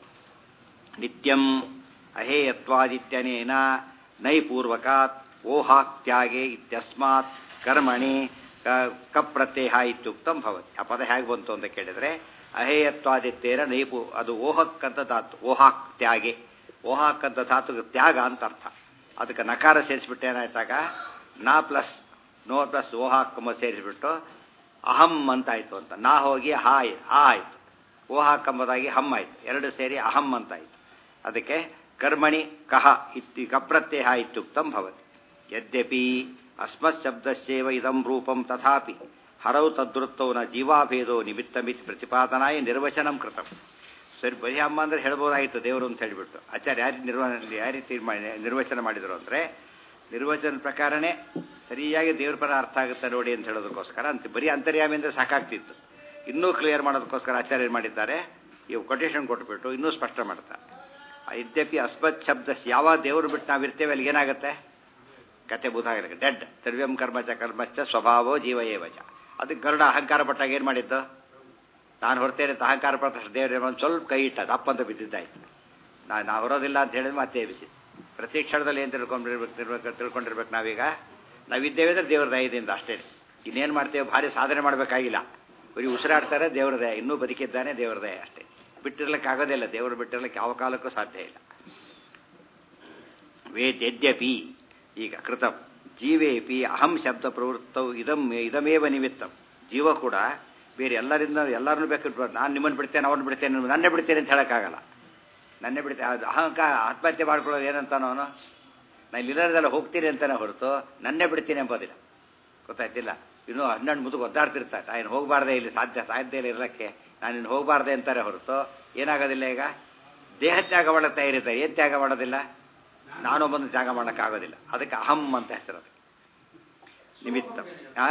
Speaker 1: ನಿತ್ಯಂ ಅಹೇಯತ್ವಾದಿತ್ಯನೇನ ನೈಪೂರ್ವಕಾತ್ ಓಹಾತ್ಯಾಗೆ ಇತ್ಯಸ್ಮಾತ್ ಕರ್ಮಣಿ ಕ- ಕಪ್ರತ್ಯಯ ಇತ್ಯುಕ್ತಂ ಭವತಿ ಆ ಪದ ಹೇಗೆ ಬಂತು ಅಂತ ಕೇಳಿದ್ರೆ ಅಹೇಯತ್ವಾದಿತ್ಯೇನ ನೈಪು ಅದು ಓಹಕ್ ಅಂತ ಧಾತು ಓಹಾಕ್ ತ್ಯಾಗೆ ಓಹಾಕ್ ಅಂತ ಧಾತು ತ್ಯಾಗ ಅಂತ ಅರ್ಥ ಅದಕ್ಕೆ ನಕಾರ ಸೇರಿಸ್ಬಿಟ್ಟು ಏನಾಯ್ತಾಗ ನಾ ಪ್ಲಸ್ ನೋ ಪ್ಲಸ್ ಓಹಾಕ್ ಎಂಬ ಸೇರಿಸ್ಬಿಟ್ಟು ಅಹಂ ಅಂತ ಆಯ್ತು ಅಂತ ನಾ ಹೋಗಿ ಹಾಯ್ ಆ ಆಯ್ತು ಓಹಾಕ್ ಎಂಬುದಾಗಿ ಹಮ್ ಆಯ್ತು ಎರಡು ಸೇರಿ ಅಹಂ ಅಂತ ಆಯ್ತು ಅದಕ್ಕೆ ಕರ್ಮಣಿ ಕಹ ಇತ್ತಿ ಕಪ್ರತ್ಯಯ ಇತ್ಯುಕ್ತಂ ಭವತಿ ಯದ್ಯಪಿ ಅಸ್ಮತ್ ಶಬ್ದಸ್ಯೇವ ಇದಂ ರೂಪಂ ತಥಾಪಿ ಹರೌ ತದ್ವೃತ್ತೌ ನ ಜೀವಾಭೇದೋ ನಿಮಿತ್ತಮಿತಿ ಪ್ರತಿಪಾದನಾಯ ನಿರ್ವಚನಂ ಕೃತಂ ಸರಿ ಬರೀ ಅಮ್ಮ ಅಂದ್ರೆ ಹೇಳ್ಬೋದಾಗಿತ್ತು ದೇವರು ಅಂತ ಹೇಳಿಬಿಟ್ಟು ಆಚಾರ್ಯ ಯಾರು ನಿರ್ವಹಣೆ ಯಾವ ರೀತಿ ಮಾಡಿ- ನಿರ್ವಚನ ಮಾಡಿದರು ಅಂದರೆ ನಿರ್ವಚನ ಪ್ರಕಾರನೇ ಸರಿಯಾಗಿ ದೇವ್ರ ಪರ ಅರ್ಥ ಆಗುತ್ತೆ ನೋಡಿ ಅಂತ ಹೇಳೋದಕ್ಕೋಸ್ಕರ ಅಂತ ಬರೀ ಅಂತರ್ಯಾಮಿ ಅಂದರೆ ಸಾಕಾಗ್ತಿತ್ತು ಇನ್ನೂ ಕ್ಲಿಯರ್ ಮಾಡೋದಕ್ಕೋಸ್ಕರ ಆಚಾರ್ಯ ಏನ್ ಮಾಡಿದ್ದಾರೆ ಇವು ಕೊಟೇಶನ್ ಕೊಟ್ಬಿಟ್ಟು ಇನ್ನೂ ಸ್ಪಷ್ಟ ಮಾಡ್ತಾರೆ ಯದ್ಯಪಿ ಅಸ್ಮತ್ ಶಬ್ದ ಯಾವ ದೇವರು ಬಿಟ್ಟು ನಾವಿರ್ತೇವೆ ಅಲ್ಲಿ ಏನಾಗುತ್ತೆ ಕತೆ ಬೂತಾಗಿರುತ್ತೆ ಡೆಡ್ ಸರ್ವ್ಯಂ ಕರ್ಮಚ ಕರ್ಮಶ್ಚ ಸ್ವಭಾವೋ ಜೀವ ಏವಚ ಅದಕ್ಕೆ ಗರುಡ ಅಹಂಕಾರ ಪಟ್ಟಾಗ ಏನು ಮಾಡಿದ್ದು ನಾನು ಹೊರ್ತೇನೆ ಅಂತ ಅಹಂಕಾರ ಪಟ್ಟ ದೇವರ ಒಂದು ಸ್ವಲ್ಪ ಕೈ ಇಟ್ಟ ದಪ್ಪ ಅಂತ ಬಿದ್ದಿದ್ದಾಯ್ತು ನಾ ನಾ ಹೊರೋದಿಲ್ಲ ಅಂತ ಹೇಳಿದ್ರೆ ಮತ್ತೆ ಎಬ್ಬಿಸಿದ್ದು ಪ್ರತಿ ಕ್ಷಣದಲ್ಲಿ ಏನು ತಿಳ್ಕೊಂಡಿರ್ಬೇಕು ತಿಳ್ಬೇಕು ತಿಳ್ಕೊಂಡಿರ್ಬೇಕು ನಾವೀಗ ನಾವಿದ್ದೇವೆ ಅಂದ್ರೆ ದೇವ್ರ ದಯದಿಂದ ಅಷ್ಟೇ ಇನ್ನೇನು ಮಾಡ್ತೇವೆ ಭಾರಿ ಸಾಧನೆ ಮಾಡಬೇಕಾಗಿಲ್ಲ ಬರೀ ಉಸಿರಾಡ್ತಾರೆ ದೇವ್ರ ದಯ ಇನ್ನೂ ಬದುಕಿದ್ದಾನೆ ದೇವ್ರ ದಯ ಅಷ್ಟೇ ಬಿಟ್ಟಿರ್ಲಿಕ್ಕೆ ಆಗೋದಿಲ್ಲ ದೇವರು ಬಿಟ್ಟಿರ್ಲಿಕ್ಕೆ ಯಾವ ಕಾಲಕ್ಕೂ ಸಾಧ್ಯ ಇಲ್ಲ ವೇದ್ಯದ್ಯಪಿ ಈಗ ಕೃತಂ ಜೀವೇಪಿ ಅಹಂ ಶಬ್ದ ಪ್ರವೃತ್ತವು ಇದಂ ಇದಮೇವ ನಿಮಿತ್ತಂ ಜೀವ ಕೂಡ ಬೇರೆ ಎಲ್ಲರಿಂದ ಎಲ್ಲರನ್ನೂ ಬೇಕು ನಾನು ನಿಮ್ಮನ್ನು ಬಿಡ್ತೇನೆ ಅವನು ಬಿಡ್ತೇನೆ ನನ್ನೇ ಬಿಡ್ತೇನೆ ಅಂತ ಹೇಳೋಕ್ಕಾಗಲ್ಲ ನನ್ನೇ ಬಿಡ್ತೇನೆ ಅದು ಅಹಂಕಾರ ಆತ್ಮಹತ್ಯೆ ಮಾಡ್ಕೊಳ್ಳೋದು ಏನಂತಾನೋ ಅವನು ನಾನು ಇಲ್ಲದಲ್ಲ ಹೋಗ್ತೀನಿ ಅಂತಾನೆ ಹೊರತು ನನ್ನೇ ಬಿಡ್ತೀನಿ ಎಂಬೋದಿಲ್ಲ ಗೊತ್ತಾಯ್ತಿಲ್ಲ ಇನ್ನು ಹನ್ನೆರಡು ಮುದುಕು ಒದ್ದಾಡ್ತಿರ್ತಾರೆ ನಾನು ಹೋಗಬಾರ್ದೆ ಇಲ್ಲಿ ಸಾಧ್ಯ ಸಾಧ್ಯ ಇಲ್ಲ ಇರಲಿಕ್ಕೆ ನಾನು ಇನ್ನು ಹೋಗಬಾರ್ದೆ ಅಂತಾರೆ ಹೊರತು ಏನಾಗೋದಿಲ್ಲ ಈಗ ದೇಹ ತ್ಯಾಗ ಮಾಡಕ್ಕೆ ತಯಾರಿರ್ತಾರೆ ಏನು ತ್ಯಾಗ ಮಾಡೋದಿಲ್ಲ ನಾನು ಬಂದು ತ್ಯಾಗ ಮಾಡೋಕ್ಕಾಗೋದಿಲ್ಲ ಅದಕ್ಕೆ ಅಹಂ ಅಂತ ಹೆಸರು ಅದು ನಿಮಿತ್ತ ಆ?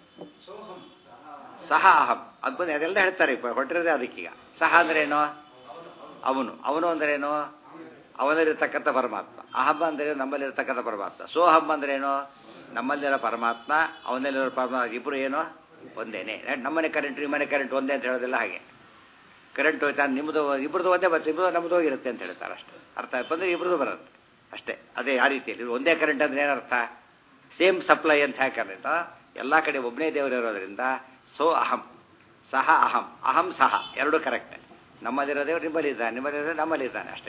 Speaker 1: ಸಹ ಅಹಂ ಅದು ಬಂದು ಅದೆಲ್ಲ ಹೇಳ್ತಾರೆ ಇಪ್ಪ ಹೊರಟಿರೋದೇ ಅದಕ್ಕೀಗ ಸಹ ಅಂದ್ರೇನು ಅವನು ಅವನು ಅಂದ್ರೇನು ಅವನಲ್ಲಿರ್ತಕ್ಕಂಥ ಪರಮಾತ್ಮ ಅಹಂ ಅಂದ್ರೆ ನಮ್ಮಲ್ಲಿರ್ತಕ್ಕಂಥ ಪರಮಾತ್ಮ ಸೋಹಂ ಅಂದ್ರೇನು ನಮ್ಮಲ್ಲಿರೋ ಪರಮಾತ್ಮ ಅವನಲ್ಲಿರೋ ಪರಮಾತ್ಮ ಇಬ್ಬರು ಏನು ಒಂದೇನೆ ನಮ್ಮನೆ ಕರೆಂಟ್ ನಿಮ್ಮನೆ ಕರೆಂಟ್ ಒಂದೇ ಅಂತ ಹೇಳೋದಿಲ್ಲ ಹಾಗೆ ಕರೆಂಟ್ ಹೋಯ್ತಾ ನಿಮ್ಮದು ಇಬ್ಬರದು ಒಂದೇ ಬರುತ್ತೆ ಇಬ್ಬರು ನಮ್ಮದು ಹೋಗಿರುತ್ತೆ ಅಂತ ಹೇಳ್ತಾರೆ ಅಷ್ಟೇ ಅರ್ಥ ಆಯ್ತು ಅಂದ್ರೆ ಇಬ್ಬರದು ಬರುತ್ತೆ ಅಷ್ಟೇ ಅದೇ ಆ ರೀತಿಯಲ್ಲಿ ಒಂದೇ ಕರೆಂಟ್ ಅಂದ್ರೆ ಏನರ್ಥ ಸೇಮ್ ಸಪ್ಲೈ ಅಂತ ಯಾಕೆ ಕರೆಂಟ್ ಎಲ್ಲ ಕಡೆ ಒಬ್ಬನೇ ದೇವರು ಇರೋದ್ರಿಂದ ಸೋ ಅಹಂ ಸಹ ಅಹಂ ಅಹಂ ಸಹ ಎರಡೂ ಕರೆಕ್ಟ್ ನಮ್ಮಲ್ಲಿರೋ ದೇವರು ನಿಮ್ಮಲ್ಲಿದ್ದಾನೆ ನಿಮ್ಮಲ್ಲಿರೋ ನಮ್ಮಲ್ಲಿದ್ದಾನೆ ಅಷ್ಟೇ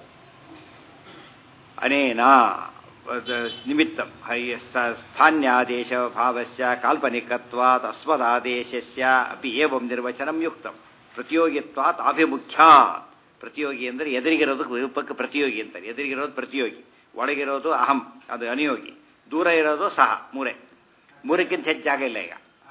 Speaker 1: ಅನೇನ ನಿಮಿತ್ತ ಸ್ಥಾನ್ಯಾದೇಶ ಭಾವಸ್ಯ ಕಾಲ್ಪನಿಕತ್ವಾತ್ ಅಸ್ಮದಾದೇಶಸ್ಯ ಅಪಿ ಏವಂ ನಿರ್ವಚನಂ ಯುಕ್ತಂ ಪ್ರತಿಯೋಗಿತ್ವಾತ್ ಅಭಿಮುಖ್ಯಾತ್ ಪ್ರತಿಯೋಗಿ ಅಂದರೆ ಎದುರಿಗಿರೋದು ರೂಪಕ್ಕೆ ಪ್ರತಿಯೋಗಿ ಅಂತಾರೆ ಎದುರಿಗಿರೋದು ಪ್ರತಿಯೋಗಿ ಒಳಗಿರೋದು ಅಹಂ ಅದು ಅನಿಯೋಗಿ ದೂರ ಇರೋದು ಸಹ ಮೂರೇ ಮೂರಕ್ಕಿಂತ ಹೆಚ್ಚು ಜಾಗ ಇಲ್ಲ ಈಗ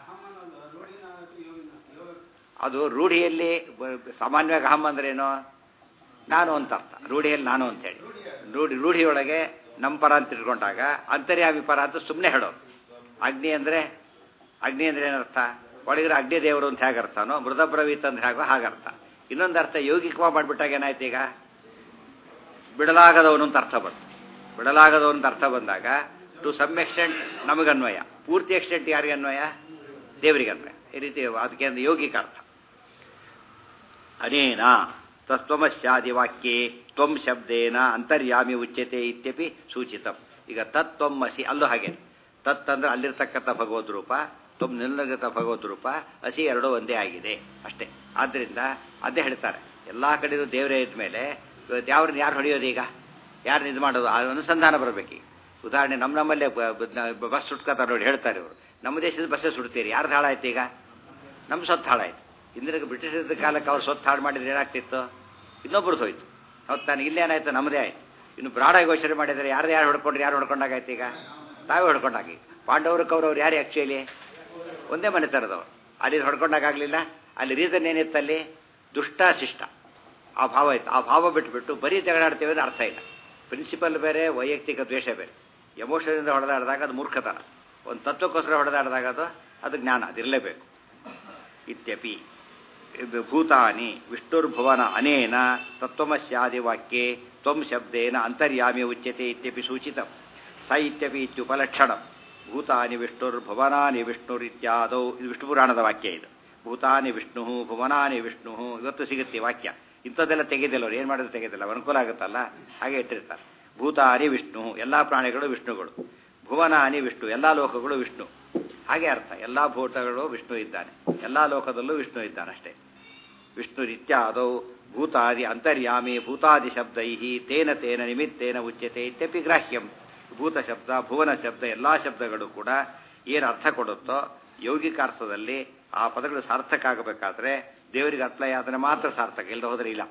Speaker 1: ಅದು ರೂಢಿಯಲ್ಲಿ ಬ- ಸಾಮಾನ್ಯವಾಗಿ ಅಹಂ ಅಂದ್ರೇನು ನಾನು ಅಂತ ಅರ್ಥ ರೂಢಿಯಲ್ಲಿ ನಾನು ಅಂತೇಳಿ ರೂಢಿ ರೂಢಿಯೊಳಗೆ ನಮ್ಮ ಪರ ಅಂತ ಇಟ್ಕೊಂಡಾಗ ಅಂತರ್ಯಾಮಿ ಪರ ಅಂತ ಸುಮ್ಮನೆ ಹೇಳೋದು ಅಗ್ನಿ ಅಂದರೆ ಅಗ್ನಿ ಅಂದ್ರೆ ಏನರ್ಥ ಒಳಗಿರೋ ಅಗ್ನಿ ದೇವರು ಅಂತ ಹೇಗೆ ಅರ್ಥನೋ ಮೃದಬ್ರವೀತ್ ಅಂದ್ರೆ ಹೇಗೋ ಹಾಗರ್ಥ ಇನ್ನೊಂದು ಅರ್ಥ ಯೌಗಿಕವಾಗಿ ಮಾಡಿಬಿಟ್ಟಾಗ ಏನಾಯ್ತು ಈಗ ಬಿಡಲಾಗದವನು ಅಂತ ಅರ್ಥ ಬಂತು ಬಿಡಲಾಗದವನು ಅಂತ ಅರ್ಥ ಬಂದಾಗ ಟು ಸಮ್ ಎಕ್ಸ್ಟೆಂಟ್ ನಮಗನ್ವಯ ಪೂರ್ತಿ ಎಕ್ಸ್ಟೆಂಟ್ ಯಾರಿಗೆ ಅನ್ವಯ ದೇವರಿಗೆ ಅನ್ವಯ ಈ ರೀತಿ ಅದಕ್ಕೆ ಒಂದು ಯೌಗಿಕ ಅರ್ಥ ಅನೇನ ತತ್ವಮಸ್ಯಾದಿ ವಾಕ್ಯೆ ತ್ವಂ ಶಬ್ದೇನ ಅಂತರ್ಯಾಮಿ ಉಚ್ಯತೆ ಇತ್ಯಪಿ ಸೂಚಿತಂ ಈಗ ತತ್ವಮಸಿ ಅಲ್ಲೂ ಹಾಗೆ ತತ್ ಅಂದ್ರೆ ಅಲ್ಲಿರ್ತಕ್ಕಂಥ ಭಗವದ್ ರೂಪ ತುಮ್ ನಿರ್ಲಗತ ಭಗವದ್ ರೂಪ ಹಸಿ ಎರಡೂ ಒಂದೇ ಆಗಿದೆ ಅಷ್ಟೇ ಆದ್ದರಿಂದ ಅದೇ ಹೇಳ್ತಾರೆ ಎಲ್ಲ ಕಡೆಯೂ ದೇವರೇ ಇದ್ಮೇಲೆ ಇವತ್ತು ಯಾವ್ರನ್ನ ಯಾರು ಹೊಡೆಯೋದು ಈಗ ಯಾರನ್ನ ಇದು ಮಾಡೋದು ಆ ಅನುಸಂಧಾನ ಬರಬೇಕು ಉದಾಹರಣೆ ನಮ್ಮ ನಮ್ಮಲ್ಲೇ ಬಸ್ ಸುಟ್ಕೋತಾರೆ ನೋಡಿ ಹೇಳ್ತಾರೆ ಇವರು ನಮ್ಮ ದೇಶದ ಬಸ್ಸೇ ಸುಡ್ತೀರಿ ಯಾರ್ದು ಹಾಳಾಯ್ತು ಈಗ ನಮ್ಮ ಸೊತ್ತು ಹಾಳಾಯ್ತು ಇಂದಿನ ಬ್ರಿಟಿಷರ ಕಾಲಕ್ಕೆ ಅವ್ರು ಸೊತ್ತು ಹಾಳು ಮಾಡಿದ್ರೆ ಏನಾಗ್ತಿತ್ತು ಇನ್ನೊಬ್ರದ್ದು ಹೋಯ್ತು ಹೌದು ತಾನು ಇಲ್ಲೇನಾಯ್ತು ನಮ್ಮದೇ ಆಯ್ತು ಇನ್ನು ಬ್ರಾಡಾಗಿ ಯೋಚನೆ ಮಾಡಿದರೆ ಯಾರು ಯಾರು ಹೊಡ್ಕೊಂಡ್ರೆ ಯಾರು ಹೊಡ್ಕೊಂಡಾಗಾಯ್ತು ಈಗ ತಾವೇ ಹೊಡ್ಕೊಂಡಾಗಿ ಪಾಂಡವರು ಕೌರವ್ರು ಯಾರು ಆ್ಯಕ್ಚುಲಿ ಒಂದೇ ಮನೆ ತರದವ್ರು ಅಲ್ಲಿ ಹೊಡ್ಕೊಂಡಾಗಲಿಲ್ಲ ಅಲ್ಲಿ ರೀಸನ್ ಏನಿತ್ತು ಅಲ್ಲಿ ದುಷ್ಟ ಶಿಷ್ಟ ಆ ಭಾವ ಇತ್ತು ಆ ಭಾವ ಬಿಟ್ಬಿಟ್ಟು ಬರೀ ಜಗಳಾಡ್ತೇವೆ ಅಂದ್ರೆ ಅರ್ಥ ಇಲ್ಲ ಪ್ರಿನ್ಸಿಪಲ್ ಬೇರೆ ವೈಯಕ್ತಿಕ ದ್ವೇಷ ಬೇರೆ ಎಮೋಷನಿಂದ ಹೊಡೆದಾಡಿದಾಗ ಅದು ಮೂರ್ಖತನ ಒಂದು ತತ್ವಕ್ಕೋಸ್ಕರ ಹೊಡೆದಾಡಿದಾಗ ಅದು ಅದು ಜ್ಞಾನ ಅದಿರಲೇಬೇಕು ಇತ್ಯಪಿ ಭೂತಾನಿ ವಿಷ್ಣುರ್ಭುವನ ಅನೇನ ತತ್ವಮಸ್ಯಾದಿ ವಾಕ್ಯೆ ತ್ವಂ ಶಬ್ದೇನ ಅಂತರ್ಯಾಮಿ ಉಚ್ಯತೆ ಇತ್ಯಪಿ ಸೂಚಿತ ಸ ಇತ್ಯಪಿ ಇತ್ಯುಪಲಕ್ಷಣ ಭೂತಾನಿ ವಿಷ್ಣುರ್ಭುವನಾನಿ ವಿಷ್ಣುರಿತ್ಯಾದೌ ಇದು ವಿಷ್ಣು ಪುರಾಣದ ವಾಕ್ಯ ಇದು ಭೂತಾನಿ ವಿಷ್ಣು ಭುವನಾನಿ ವಿಷ್ಣು ಇವತ್ತು ಸಿಗುತ್ತೆ ವಾಕ್ಯ ಇಂಥದ್ದೆಲ್ಲ ತೆಗೆದಿಲ್ಲ ಅವ್ರು ಏನು ಮಾಡಿದ್ರು ತೆಗೆದಿಲ್ಲ ಅನುಕೂಲ ಆಗುತ್ತಲ್ಲ ಹಾಗೆ ಇಟ್ಟಿರ್ತಾರೆ ಭೂತಾನಿ ವಿಷ್ಣು ಎಲ್ಲ ಪ್ರಾಣಿಗಳು ವಿಷ್ಣುಗಳು ಭುವನಾನಿ ವಿಷ್ಣು ಎಲ್ಲ ಲೋಕಗಳು ವಿಷ್ಣು ಹಾಗೆ ಅರ್ಥ ಎಲ್ಲ ಭೂತಗಳು ವಿಷ್ಣು ಇದ್ದಾನೆ ಎಲ್ಲ ಲೋಕದಲ್ಲೂ ವಿಷ್ಣು ಇದ್ದಾನೆ ಅಷ್ಟೇ ವಿಷ್ಣುರಿತ್ಯಾದೌ ಭೂತಾದಿ ಅಂತರ್ಯಾಮಿ ಭೂತಾದಿ ಶಬ್ದೈ ತೇನ ತೇನ ನಿಮಿತ್ತೇನ ಉಚ್ಯತೆ ಇತ್ಯಪಿ ಗ್ರಾಹ್ಯಂ ಭೂತ ಶಬ್ದ ಭುವನ ಶಬ್ದ ಎಲ್ಲ ಶಬ್ದಗಳು ಕೂಡ ಏನು ಅರ್ಥ ಕೊಡುತ್ತೋ ಯೌಗಿಕ ಅರ್ಥದಲ್ಲಿ ಆ ಪದಗಳು ಸಾರ್ಥಕ ಆಗಬೇಕಾದ್ರೆ ದೇವರಿಗೆ ಅಪ್ಲೈ ಆದರೆ ಮಾತ್ರ ಸಾರ್ಥಕ ಇಲ್ಲದ ಹೋದರೆ ಇಲ್ಲ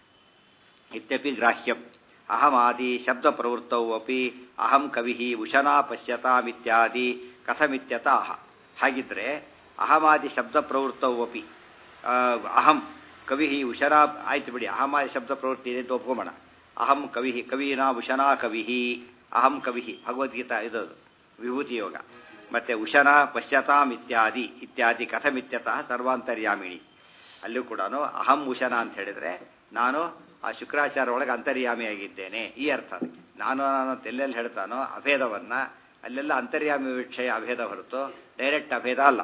Speaker 1: ಇತ್ಯಪಿ ಗ್ರಾಹ್ಯಂ ಅಹಮಾದಿ ಶಬ್ದ ಪ್ರವೃತ್ತೌ ಅಪಿ ಅಹಂ ಕವಿ ಉಶನಾ ಪಶ್ಯತಾಮಿತ್ಯಾದಿ ಕಥಮಿತ್ಯತಃ ಹಾಗಿದ್ರೆ ಅಹಮಾದಿ ಶಬ್ದ ಪ್ರವೃತ್ತೌ ಅಪಿ ಅಹಂ ಕವಿ ಉಶನಾ ಆಯ್ತು ಬಿಡಿ ಅಹಮಾದಿ ಶಬ್ದ ಪ್ರವೃತ್ತಿ ಇದೆ ಅಂತ ಒಪ್ಕೊಂಬೋಣ ಅಹಂ ಕವಿ ಕವೀನಾ ಉಶನಾ ಕವಿ ಅಹಂ ಕವಿ ಭಗವದ್ಗೀತಾ ಇದು ವಿಭೂತಿ ಯೋಗ ಮತ್ತೆ ಉಶನಾ ಪಶ್ಯತಾಂ ಇತ್ಯಾದಿ ಇತ್ಯಾದಿ ಕಥಮಿತ್ಯತಃ ಸರ್ವಾಂತರ್ಯಾಮಿಣಿ ಅಲ್ಲೂ ಕೂಡ ಅಹಂ ಉಶನ ಅಂತ ಹೇಳಿದ್ರೆ ನಾನು ಆ ಶುಕ್ರಾಚಾರ ಒಳಗೆ ಅಂತರ್ಯಾಮಿಯಾಗಿದ್ದೇನೆ ಈ ಅರ್ಥ ನಾನು ನಾನು ಎಲ್ಲೆಲ್ಲಿ ಹೇಳ್ತಾನೋ ಅಭೇದವನ್ನ ಅಲ್ಲೆಲ್ಲ ಅಂತರ್ಯಾಮಿ ವಿಷಯ ಅಭೇದ ಹೊರತು ಡೈರೆಕ್ಟ್ ಅಭೇದ ಅಲ್ಲ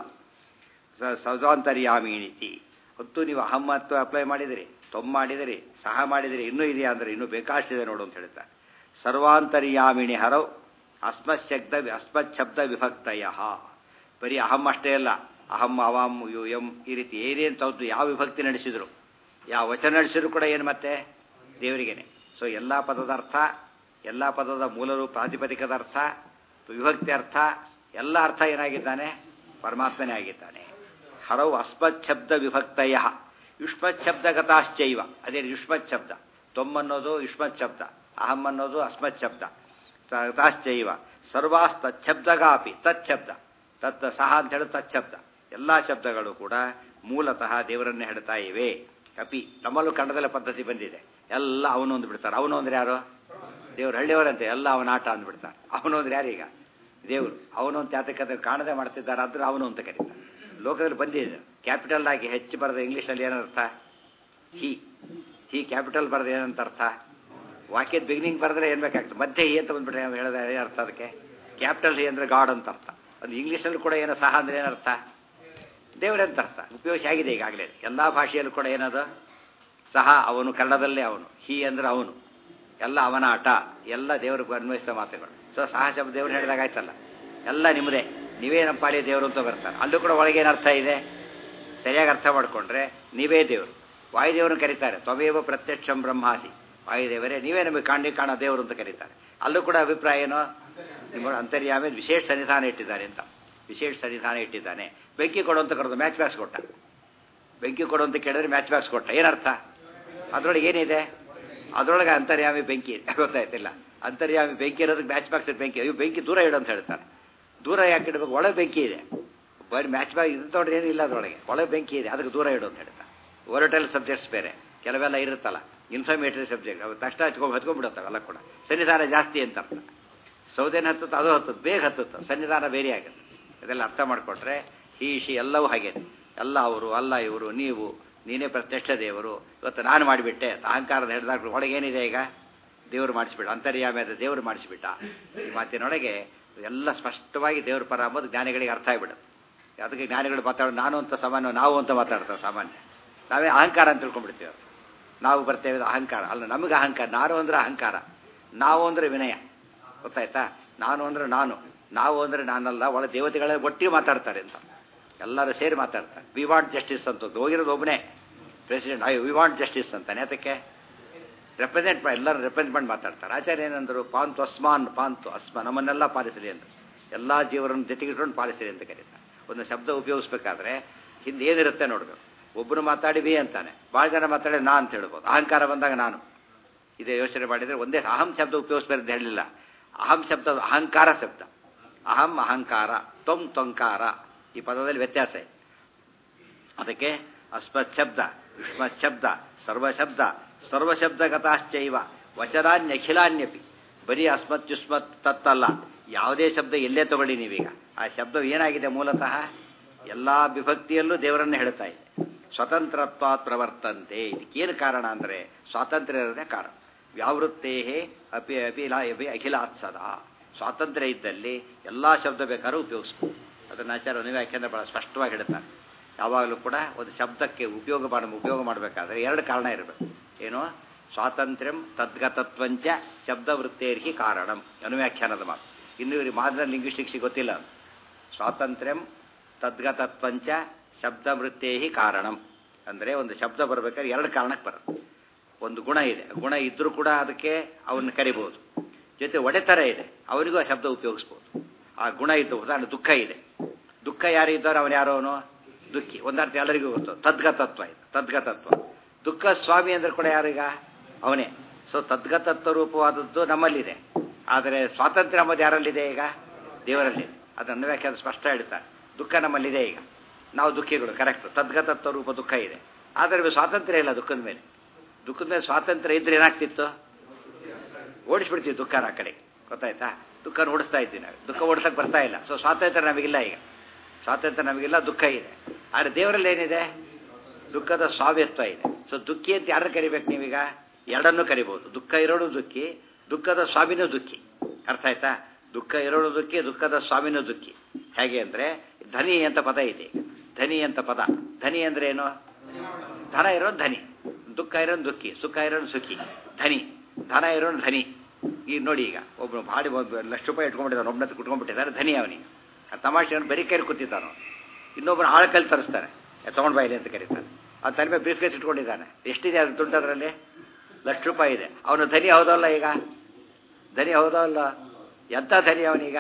Speaker 1: ಸೌಜಾಂತರ್ಯಾಮಿಣಿತಿ ಹೊತ್ತು ನೀವು ಅಹಂ ಮತ್ತು ಅಪ್ಲೈ ಮಾಡಿದಿರಿ ತೊಮ್ ಮಾಡಿದಿರಿ ಸಹ ಮಾಡಿದಿರಿ ಇನ್ನೂ ಇದೆಯಾ ಅಂದರೆ ಇನ್ನೂ ಬೇಕಾಷ್ಟಿದೆ ನೋಡು ಅಂತ ಹೇಳ್ತಾರೆ ಸರ್ವಾಂತರ್ಯಾಮಿಣಿ ಹರವ್ ಅಸ್ಮಶಬ್ದ ಅಸ್ಮಚ್ಛಬ್ದ ವಿಭಕ್ತಯ ಬರೀ ಅಹಂ ಅಷ್ಟೇ ಅಲ್ಲ ಅಹಂ ಅವಾಂ ಯು ಎಂ ಈ ರೀತಿ ಏನೇನು ತೌದು ಯಾವ ವಿಭಕ್ತಿ ನಡೆಸಿದ್ರು ಯಾವ ವಚನ ನಡೆಸಿದ್ರು ಕೂಡ ಏನು ಮತ್ತೆ ದೇವರಿಗೇನೆ ಸೊ ಎಲ್ಲ ಪದದ ಅರ್ಥ ಎಲ್ಲ ಪದದ ಮೂಲರು ಪ್ರಾತಿಪದಿಕದ ಅರ್ಥ ವಿಭಕ್ತಿ ಅರ್ಥ ಎಲ್ಲ ಅರ್ಥ ಏನಾಗಿದ್ದಾನೆ ಪರಮಾತ್ಮನೇ ಆಗಿದ್ದಾನೆ ಹರವು ಅಸ್ಮಚ್ಛಬ್ದ ವಿಭಕ್ತಯ ಯುಷ್ಮಚ್ಛಬ್ದಗತಾಶ್ಚೈವ ಅದೇ ಯುಷ್ಮಚ್ಛಬ್ದ ತೊಮ್ಮನ್ನೋದು ಯುಷ್ಮಚ್ಛಬ್ದ ಅಹಂ ಅನ್ನೋದು ಅಸ್ಮತ್ ಶಬ್ದ ಗತಾಶ್ಚೈವ ಸರ್ವಾಸ್ತಚ್ಛಬ್ದಗಾಪಿ ತಚ್ಛಬ್ದ ತತ್ ಸಹ ಅಂತ ಹೇಳಿ ತಚ್ಛಬ್ದ ಎಲ್ಲ ಶಬ್ದಗಳು ಕೂಡ ಮೂಲತಃ ದೇವರನ್ನೇ ಹೇಳ್ತಾ ಇವೆ ಅಪಿ ನಮ್ಮಲ್ಲೂ ಕನ್ನಡದಲ್ಲ ಪದ್ಧತಿ ಬಂದಿದೆ ಎಲ್ಲ ಅವನು ಒಂದು ಬಿಡ್ತಾರೆ ಅವನು ಅಂದ್ರೆ ಯಾರು ದೇವ್ರು ಹಳ್ಳಿಯವರಂತೆ ಎಲ್ಲ ಅವನ ಆಟ ಅಂದ್ಬಿಡ್ತಾರೆ ಅವನು ಅಂದ್ರೆ ಯಾರೀಗ ದೇವರು ಅವನು ಅಂತ ಯಾತಕ್ಕೆ ಕಾಣದೆ ಮಾಡ್ತಿದ್ದಾರೆ ಆದ್ರೆ ಅವನು ಅಂತ ಕರೀತಾರೆ ಲೋಕದಲ್ಲಿ ಬಂದಿದೆ ಕ್ಯಾಪಿಟಲ್ ಆಗಿ ಹೆಚ್ಚು ಬರೆದ ಇಂಗ್ಲೀಷಲ್ಲಿ ಏನರ್ಥ ಹಿ ಹಿ ಕ್ಯಾಪಿಟಲ್ ಬರೆದ ಏನಂತ ಅರ್ಥ ವಾಕ್ಯದ ಬಿಗಿನಿಂಗ್ ಬರೆದ್ರೆ ಏನ್ ಬೇಕಾಗ್ತದೆ ಮಧ್ಯೆ ಹಿ ಅಂತ ಬಂದ್ಬಿಟ್ರೆ ಹೇಳಿದ್ರೆ ಏನು ಅರ್ಥ ಅದಕ್ಕೆ ಕ್ಯಾಪಿಟಲ್ ಹಿ ಅಂದ್ರೆ ಗಾಡ್ ಅಂತ ಅರ್ಥ ಅದು ಇಂಗ್ಲೀಷಲ್ಲಿ ಕೂಡ ಏನೋ ಸಹ ಅಂದ್ರೆ ಏನರ್ಥ ದೇವರಂತ ಅರ್ಥ ಉಪಯೋಗ ಆಗಿದೆ ಈಗಾಗಲೇ ಎಲ್ಲ ಭಾಷೆಯಲ್ಲೂ ಕೂಡ ಏನದು ಸಹ ಅವನು ಕನ್ನಡದಲ್ಲೇ ಅವನು ಹಿ ಅಂದ್ರೆ ಅವನು ಎಲ್ಲ ಅವನ ಆಟ ಎಲ್ಲ ದೇವ್ರಿಗೆ ಅನ್ವಯಿಸಿದ ಮಾತುಗಳು ಸೊ ಸಹ ಶಬ್ದ ದೇವ್ರು ಹೇಳಿದಾಗ ಆಯ್ತಲ್ಲ ಎಲ್ಲ ನಿಮ್ಮದೇ ನೀವೇ ನಮ್ಮ ಪಾಲಿಯ ದೇವರು ಅಂತ ಬರ್ತಾರೆ ಅಲ್ಲೂ ಕೂಡ ಒಳಗೇನು ಅರ್ಥ ಇದೆ ಸರಿಯಾಗಿ ಅರ್ಥ ಮಾಡಿಕೊಂಡ್ರೆ ನೀವೇ ದೇವರು ವಾಯುದೇವರನ್ನು ಕರೀತಾರೆ ತ್ವಮೇವ ಪ್ರತ್ಯಕ್ಷಂ ಬ್ರಹ್ಮಾಸಿ ವಾಯುದೇವರೇ ನೀವೇ ನಮಗೆ ಕಾಣಿ ಕಾಣೋ ದೇವರು ಅಂತ ಕರೀತಾರೆ ಅಲ್ಲೂ ಕೂಡ ಅಭಿಪ್ರಾಯ ಏನೋ ನಿಮ್ಮ ಅಂತರ್ಯಾಮಿ ವಿಶೇಷ ಸನ್ನಿಧಾನ ಇಟ್ಟಿದ್ದಾರೆ ಅಂತ ವಿಶೇಷ ಸನ್ನಿಧಾನ ಇಟ್ಟಿದ್ದಾನೆ ಬೆಂಕಿ ಕೊಡು ಅಂತ ಕರೆದು ಮ್ಯಾಚ್ ಬ್ಯಾಕ್ಸ್ ಕೊಟ್ಟ ಬೆಂಕಿ ಕೊಡು ಅಂತ ಕೇಳಿದ್ರೆ ಮ್ಯಾಚ್ ಬ್ಯಾಕ್ಸ್ ಕೊಟ್ಟ ಏನರ್ಥ ಅದರೊಳಗೆ ಏನಿದೆ ಅದರೊಳಗೆ ಅಂತರ್ಯಾಮಿ ಬೆಂಕಿ ಇದೆ ಗೊತ್ತಾಯ್ತಿಲ್ಲ ಅಂತರ್ಯಾಮಿ ಬೆಂಕಿ ಇರೋದಕ್ಕೆ ಮ್ಯಾಚ್ ಬಾಕ್ಸ್ ಬೆಂಕಿ ಅಯ್ಯೋ ಬೆಂಕಿ ದೂರ ಇಡು ಅಂತ ಹೇಳ್ತಾರೆ ದೂರ ಯಾಕೆ ಇಡಬೇಕು ಒಳಗೆ ಬೆಂಕಿ ಇದೆ ಬರೀ ಮ್ಯಾಚ್ ಬಾಕ್ಸ್ ಇದು ತೊಗೊಂಡ್ರೆ ಏನಿಲ್ಲ ಅದರೊಳಗೆ ಒಳಗೆ ಬೆಂಕಿ ಇದೆ ಅದಕ್ಕೆ ದೂರ ಇಡು ಅಂತ ಹೇಳ್ತಾರೆ ಒರಟಲ್ ಸಬ್ಜೆಕ್ಟ್ಸ್ ಬೇರೆ ಕೆಲವೆಲ್ಲ ಇರುತ್ತಲ್ಲ ಇನ್ಫಾರ್ಮೇಟರಿ ಸಬ್ಜೆಕ್ಟ್ ಅವು ತಕ್ಷಣ ಹಚ್ಕೊಂಡು ಹತ್ಕೊಂಡ್ಬಿಡುತ್ತವೆಲ್ಲ ಕೂಡ ಸನ್ನಿಧಾನ ಜಾಸ್ತಿ ಅಂತ ಅರ್ಥ ಸೌದೆನ ಹತ್ತುತ್ತೆ ಅದು ಹತ್ತುತ್ತೆ ಬೇಗ ಹತ್ತುತ್ತೆ ಸನ್ನಿಧಾನ ಬೇರೆ ಆಗುತ್ತೆ ಇದೆಲ್ಲ ಅರ್ಥ ಮಾಡಿಕೊಟ್ರೆ ಈ ಶಿ ಎಲ್ಲವೂ ಹಾಗೆ ಎಲ್ಲ ಅವರು ಅಲ್ಲ ಇವರು ನೀವು ನೀನೇ ಪ್ರತ್ಯಕ್ಷ ದೇವರು ಇವತ್ತು ನಾನು ಮಾಡಿಬಿಟ್ಟೆ ಅಹಂಕಾರದ ಹಿಡಿದಾಗ ಒಳಗೇನಿದೆ ಈಗ ದೇವರು ಮಾಡಿಸ್ಬಿಟ್ಟ ಅಂತರ್ಯಾಮದ ದೇವರು ಮಾಡಿಸ್ಬಿಟ್ಟ ಈ ಮಾತಿನೊಳಗೆ ಎಲ್ಲ ಸ್ಪಷ್ಟವಾಗಿ ದೇವ್ರ ಪರ ಅಂಬೋದು ಜ್ಞಾನಿಗಳಿಗೆ ಅರ್ಥ ಆಗಿಬಿಡುತ್ತೆ ಅದಕ್ಕೆ ಜ್ಞಾನಿಗಳು ಮಾತಾಡೋದು ನಾನು ಅಂತ ಸಾಮಾನ್ಯ ನಾವು ಅಂತ ಮಾತಾಡ್ತಾರೆ ಸಾಮಾನ್ಯ ನಾವೇ ಅಹಂಕಾರ ಅಂತ ತಿಳ್ಕೊಂಡ್ಬಿಡ್ತೀವಿ ನಾವು ಬರ್ತೇವೆ ಅಹಂಕಾರ ಅಲ್ಲ ನಮಗೆ ಅಹಂಕಾರ ನಾನು ಅಂದ್ರೆ ಅಹಂಕಾರ ನಾವು ಅಂದ್ರೆ ವಿನಯ ಗೊತ್ತಾಯ್ತಾ ನಾನು ಅಂದ್ರೆ ನಾನು ನಾವು ಅಂದರೆ ನಾನಲ್ಲ ಒಳ ದೇವತೆಗಳೇ ಒಟ್ಟಿಗೆ ಮಾತಾಡ್ತಾರೆ ಅಂತ ಎಲ್ಲರೂ ಸೇರಿ ಮಾತಾಡ್ತಾರೆ ವಿ ವಾಂಟ್ ಜಸ್ಟಿಸ್ ಅಂತ ಹೋಗಿರೋದು ಒಬ್ಬನೇ president I we want justice ಅಂತಾನೆ ಅದಕ್ಕೆ ರೆಪ್ರೆಸೆಂಟ್ ಎಲ್ಲರೂ ರೆಪ್ರೆಸೆಂಟ್ ಮಾಡಿ ಮಾತಾಡ್ತಾರೆ ಆಚಾರ್ಯ ಏನಂದ್ರು ಪಾಂತು ಅಸ್ಮಾನ್ ಪಾಂತು ಅಸ್ಮ ನಮ್ಮನ್ನೆಲ್ಲ ಪಾಲಿಸಲಿ ಅಂತ ಎಲ್ಲ ಜೀವರನ್ನು ಜೊತೆಗಿಟ್ಕೊಂಡು ಪಾಲಿಸಲಿ ಅಂತ ಕರೀತಾರೆ ಒಂದು ಶಬ್ದ ಉಪಯೋಗಿಸ್ಬೇಕಾದ್ರೆ ಹಿಂದೆ ಏನಿರುತ್ತೆ ನೋಡ್ಬೇಕು ಒಬ್ಬನು ಮಾತಾಡಿ ವಿ ಅಂತಾನೆ ಭಾಳ ಜನ ಮಾತಾಡಿ ನಾ ಅಂತ ಹೇಳ್ಬೋದು ಅಹಂಕಾರ ಬಂದಾಗ ನಾನು ಇದೇ ಯೋಚನೆ ಮಾಡಿದರೆ ಒಂದೇ ಅಹಂ ಶಬ್ದ ಉಪಯೋಗಿಸ್ಬೇಕು ಅಂತ ಹೇಳಲಿಲ್ಲ ಅಹಂ ಶಬ್ದ ಅಹಂಕಾರ ಶಬ್ದ ಅಹಂ ಅಹಂಕಾರ ತ್ವಂ ತ್ವಂಕಾರ ಈ ಪದದಲ್ಲಿ ವ್ಯತ್ಯಾಸ ಇದೆ ಅದಕ್ಕೆ ಅಸ್ಮತ್ ಶಬ್ದ ಯುಷ್ಮತ್ ಶಬ್ದ ಸರ್ವಶಬ್ದ ಸರ್ವಶಬ್ದಗತಾಶ್ಚೈವ ವಚನಾನ್ಯಖಿಲಾನ್ಯಪಿ ಬರೀ ಅಸ್ಮತ್ ಯುಷ್ಮತ್ ತತ್ತಲ್ಲ ಯಾವುದೇ ಶಬ್ದ ಎಲ್ಲೇ ತಗೊಳ್ಳಿ ನೀವೀಗ ಆ ಶಬ್ದ ಏನಾಗಿದೆ ಮೂಲತಃ ಎಲ್ಲ ವಿಭಕ್ತಿಯಲ್ಲೂ ದೇವರನ್ನು ಹೇಳ್ತಾ ಇದೆ ಸ್ವತಂತ್ರತ್ವಾತ್ ಪ್ರವರ್ತಂತೆ ಇದಕ್ಕೇನು ಕಾರಣ ಅಂದರೆ ಸ್ವಾತಂತ್ರ್ಯ ಇರೋದೇ ಕಾರಣ ವ್ಯಾವೃತ್ತೇ ಅಪಿ ಅಪಿಲ ಅಪಿ ಅಖಿಲಾತ್ ಸದಾ ಸ್ವಾತಂತ್ರ್ಯ ಇದ್ದಲ್ಲಿ ಎಲ್ಲ ಶಬ್ದ ಬೇಕಾದ್ರೂ ಉಪಯೋಗಿಸ್ಬೋದು ಅದನ್ನು ಆಚಾರ್ಯ ವ್ಯಾಖ್ಯಾನ ಬಹಳ ಸ್ಪಷ್ಟವಾಗಿ ಹೇಳ್ತಾರೆ ಯಾವಾಗಲೂ ಕೂಡ ಒಂದು ಶಬ್ದಕ್ಕೆ ಉಪಯೋಗ ಮಾಡ ಉಪಯೋಗ ಮಾಡಬೇಕಾದ್ರೆ ಎರಡು ಕಾರಣ ಇರಬೇಕು ಏನು ಸ್ವಾತಂತ್ರ್ಯಂ ತದ್ಗತತ್ವಂಚ ಶಬ್ದವೃತ್ತೇರ್ಹಿ ಕಾರಣಂ ಅನುವ್ಯಾಖ್ಯಾನದ ಮಾತು ಇನ್ನು ಇವ್ರಿಗೆ ಮಾದರಿ ಲಿಂಗ್ವಿಸ್ಟಿಕ್ಸಿಗೆ ಗೊತ್ತಿಲ್ಲ ಸ್ವಾತಂತ್ರ್ಯಂ ತದ್ಗತತ್ವಂಚ ಶಬ್ದವೃತ್ತೇಹಿ ಕಾರಣಂ ಅಂದರೆ ಒಂದು ಶಬ್ದ ಬರಬೇಕಾದ್ರೆ ಎರಡು ಕಾರಣಕ್ಕೆ ಬರುತ್ತೆ ಒಂದು ಗುಣ ಇದೆ ಗುಣ ಇದ್ರೂ ಕೂಡ ಅದಕ್ಕೆ ಅವನ್ನ ಕರಿಬಹುದು ಜೊತೆ ಒಡೆತರ ಇದೆ ಅವನಿಗೂ ಆ ಶಬ್ದ ಉಪಯೋಗಿಸ್ಬೋದು ಆ ಗುಣ ಇದ್ದು ಉದಾಹರಣೆ ದುಃಖ ಇದೆ ದುಃಖ ಯಾರು ಇದ್ದಾರೋ ಅವನು ಯಾರೋ ಅವನು ದುಃಖಿ ಒಂದರ್ಥ ಎಲ್ಲರಿಗೂ ಗೊತ್ತು ತದ್ಗತತ್ವ ಇದೆ ತದ್ಗತತ್ವ ದುಃಖ ಸ್ವಾಮಿ ಅಂದ್ರೆ ಕೂಡ ಯಾರೀಗ ಅವನೇ ಸೊ ತದ್ಗತತ್ವ ರೂಪವಾದದ್ದು ನಮ್ಮಲ್ಲಿದೆ ಆದರೆ ಸ್ವಾತಂತ್ರ್ಯ ನಮ್ಮದು ಯಾರಲ್ಲಿದೆ ಈಗ ದೇವರಲ್ಲಿದೆ ಅದನ್ನು ವ್ಯಾಖ್ಯಾನ ಸ್ಪಷ್ಟ ಹೇಳ್ತಾರೆ ದುಃಖ ನಮ್ಮಲ್ಲಿದೆ ಈಗ ನಾವು ದುಃಖಿಗಳು ಕರೆಕ್ಟ್ ತದ್ಗತತ್ವ ರೂಪ ದುಃಖ ಇದೆ ಆದರೆ ಸ್ವಾತಂತ್ರ್ಯ ಇಲ್ಲ ದುಃಖದ ಮೇಲೆ ದುಃಖದ ಮೇಲೆ ಸ್ವಾತಂತ್ರ್ಯ ಇದ್ರೆ ಏನಾಗ್ತಿತ್ತು ಓಡಿಸ್ಬಿಡ್ತೀವಿ ದುಃಖನ ಆ ಕಡೆ ಗೊತ್ತಾಯ್ತಾ ದುಃಖನ ಓಡಿಸ್ತಾ ಇದ್ದೀವಿ ನಾವು ದುಃಖ ಓಡಿಸಕ್ಕೆ ಬರ್ತಾ ಇಲ್ಲ ಸೊ ಸ್ವಾತಂತ್ರ್ಯ ನಮಗಿಲ್ಲ ಈಗ ಸ್ವಾತಂತ್ರ್ಯ ನಮಗಿಲ್ಲ ದುಃಖ ಇದೆ ಆದರೆ ದೇವರಲ್ಲಿ ಏನಿದೆ ದುಃಖದ ಸ್ವಾವ್ಯತ್ವ ಇದೆ ಸೊ ದುಃಖಿ ಅಂತ ಯಾರು ಕರಿಬೇಕು ನೀವೀಗ ಎರಡನ್ನೂ ಕರಿಬಹುದು ದುಃಖ ಇರೋಡು ದುಃಖಿ ದುಃಖದ ಸ್ವಾಮಿನೂ ದುಃಖಿ ಅರ್ಥ ಆಯ್ತಾ ದುಃಖ ಇರೋಡು ದುಃಖಿ ದುಃಖದ ಸ್ವಾಮಿನೂ ದುಃಖಿ ಹೇಗೆ ಅಂದರೆ ಧನಿ ಅಂತ ಪದ ಇದೆ ಧನಿ ಅಂತ ಪದ ಧನಿ ಅಂದ್ರೆ ಏನು ಧನ ಇರೋನು ಧನಿ ದುಃಖ ಇರೋನು ದುಃಖಿ ಸುಖ ಇರೋನು ಸುಖಿ ಧನಿ ಧನ ಇರೋನು ಧನಿ ಈಗ ನೋಡಿ ಈಗ ಒಬ್ಬನು ಭಾಡಿ ಒಂದು ಲಕ್ಷ ರೂಪಾಯಿ ಇಟ್ಕೊಂಡ್ಬಿಟ್ಟಿದ್ದಾನೆ ಒಬ್ಬನ ಕುಟ್ಕೊಂಡ್ಬಿಟ್ಟಿದ್ದಾರೆ ಧನಿ ಅವನಿಗೆ ಆ ತಮಾಷೆ ಅವನು ಬರೀ ಕೈಲಿ ಕೂತಿದ್ದಾನು ಇನ್ನೊಬ್ಬನ ಆಳ ಕೈಲಿ ತರಿಸ್ತಾನೆ ತಗೊಂಡು ಬಾಯಿಲಿ ಅಂತ ಕರೀತಾನೆ ಆ ತಲೆ ಮೇಲೆ ಬ್ರೀಫ್ ಕೇಸ್ ಇಟ್ಕೊಂಡಿದ್ದಾನೆ ಎಷ್ಟಿದೆ ಅದು ದುಡ್ಡು ಅದರಲ್ಲಿ ಲಕ್ಷ ರೂಪಾಯಿ ಇದೆ ಅವನು ಧನಿ ಹೌದಲ್ಲ ಈಗ ಧನಿ ಹೌದಲ್ಲ ಎಂಥ ಧನಿ ಅವನೀಗ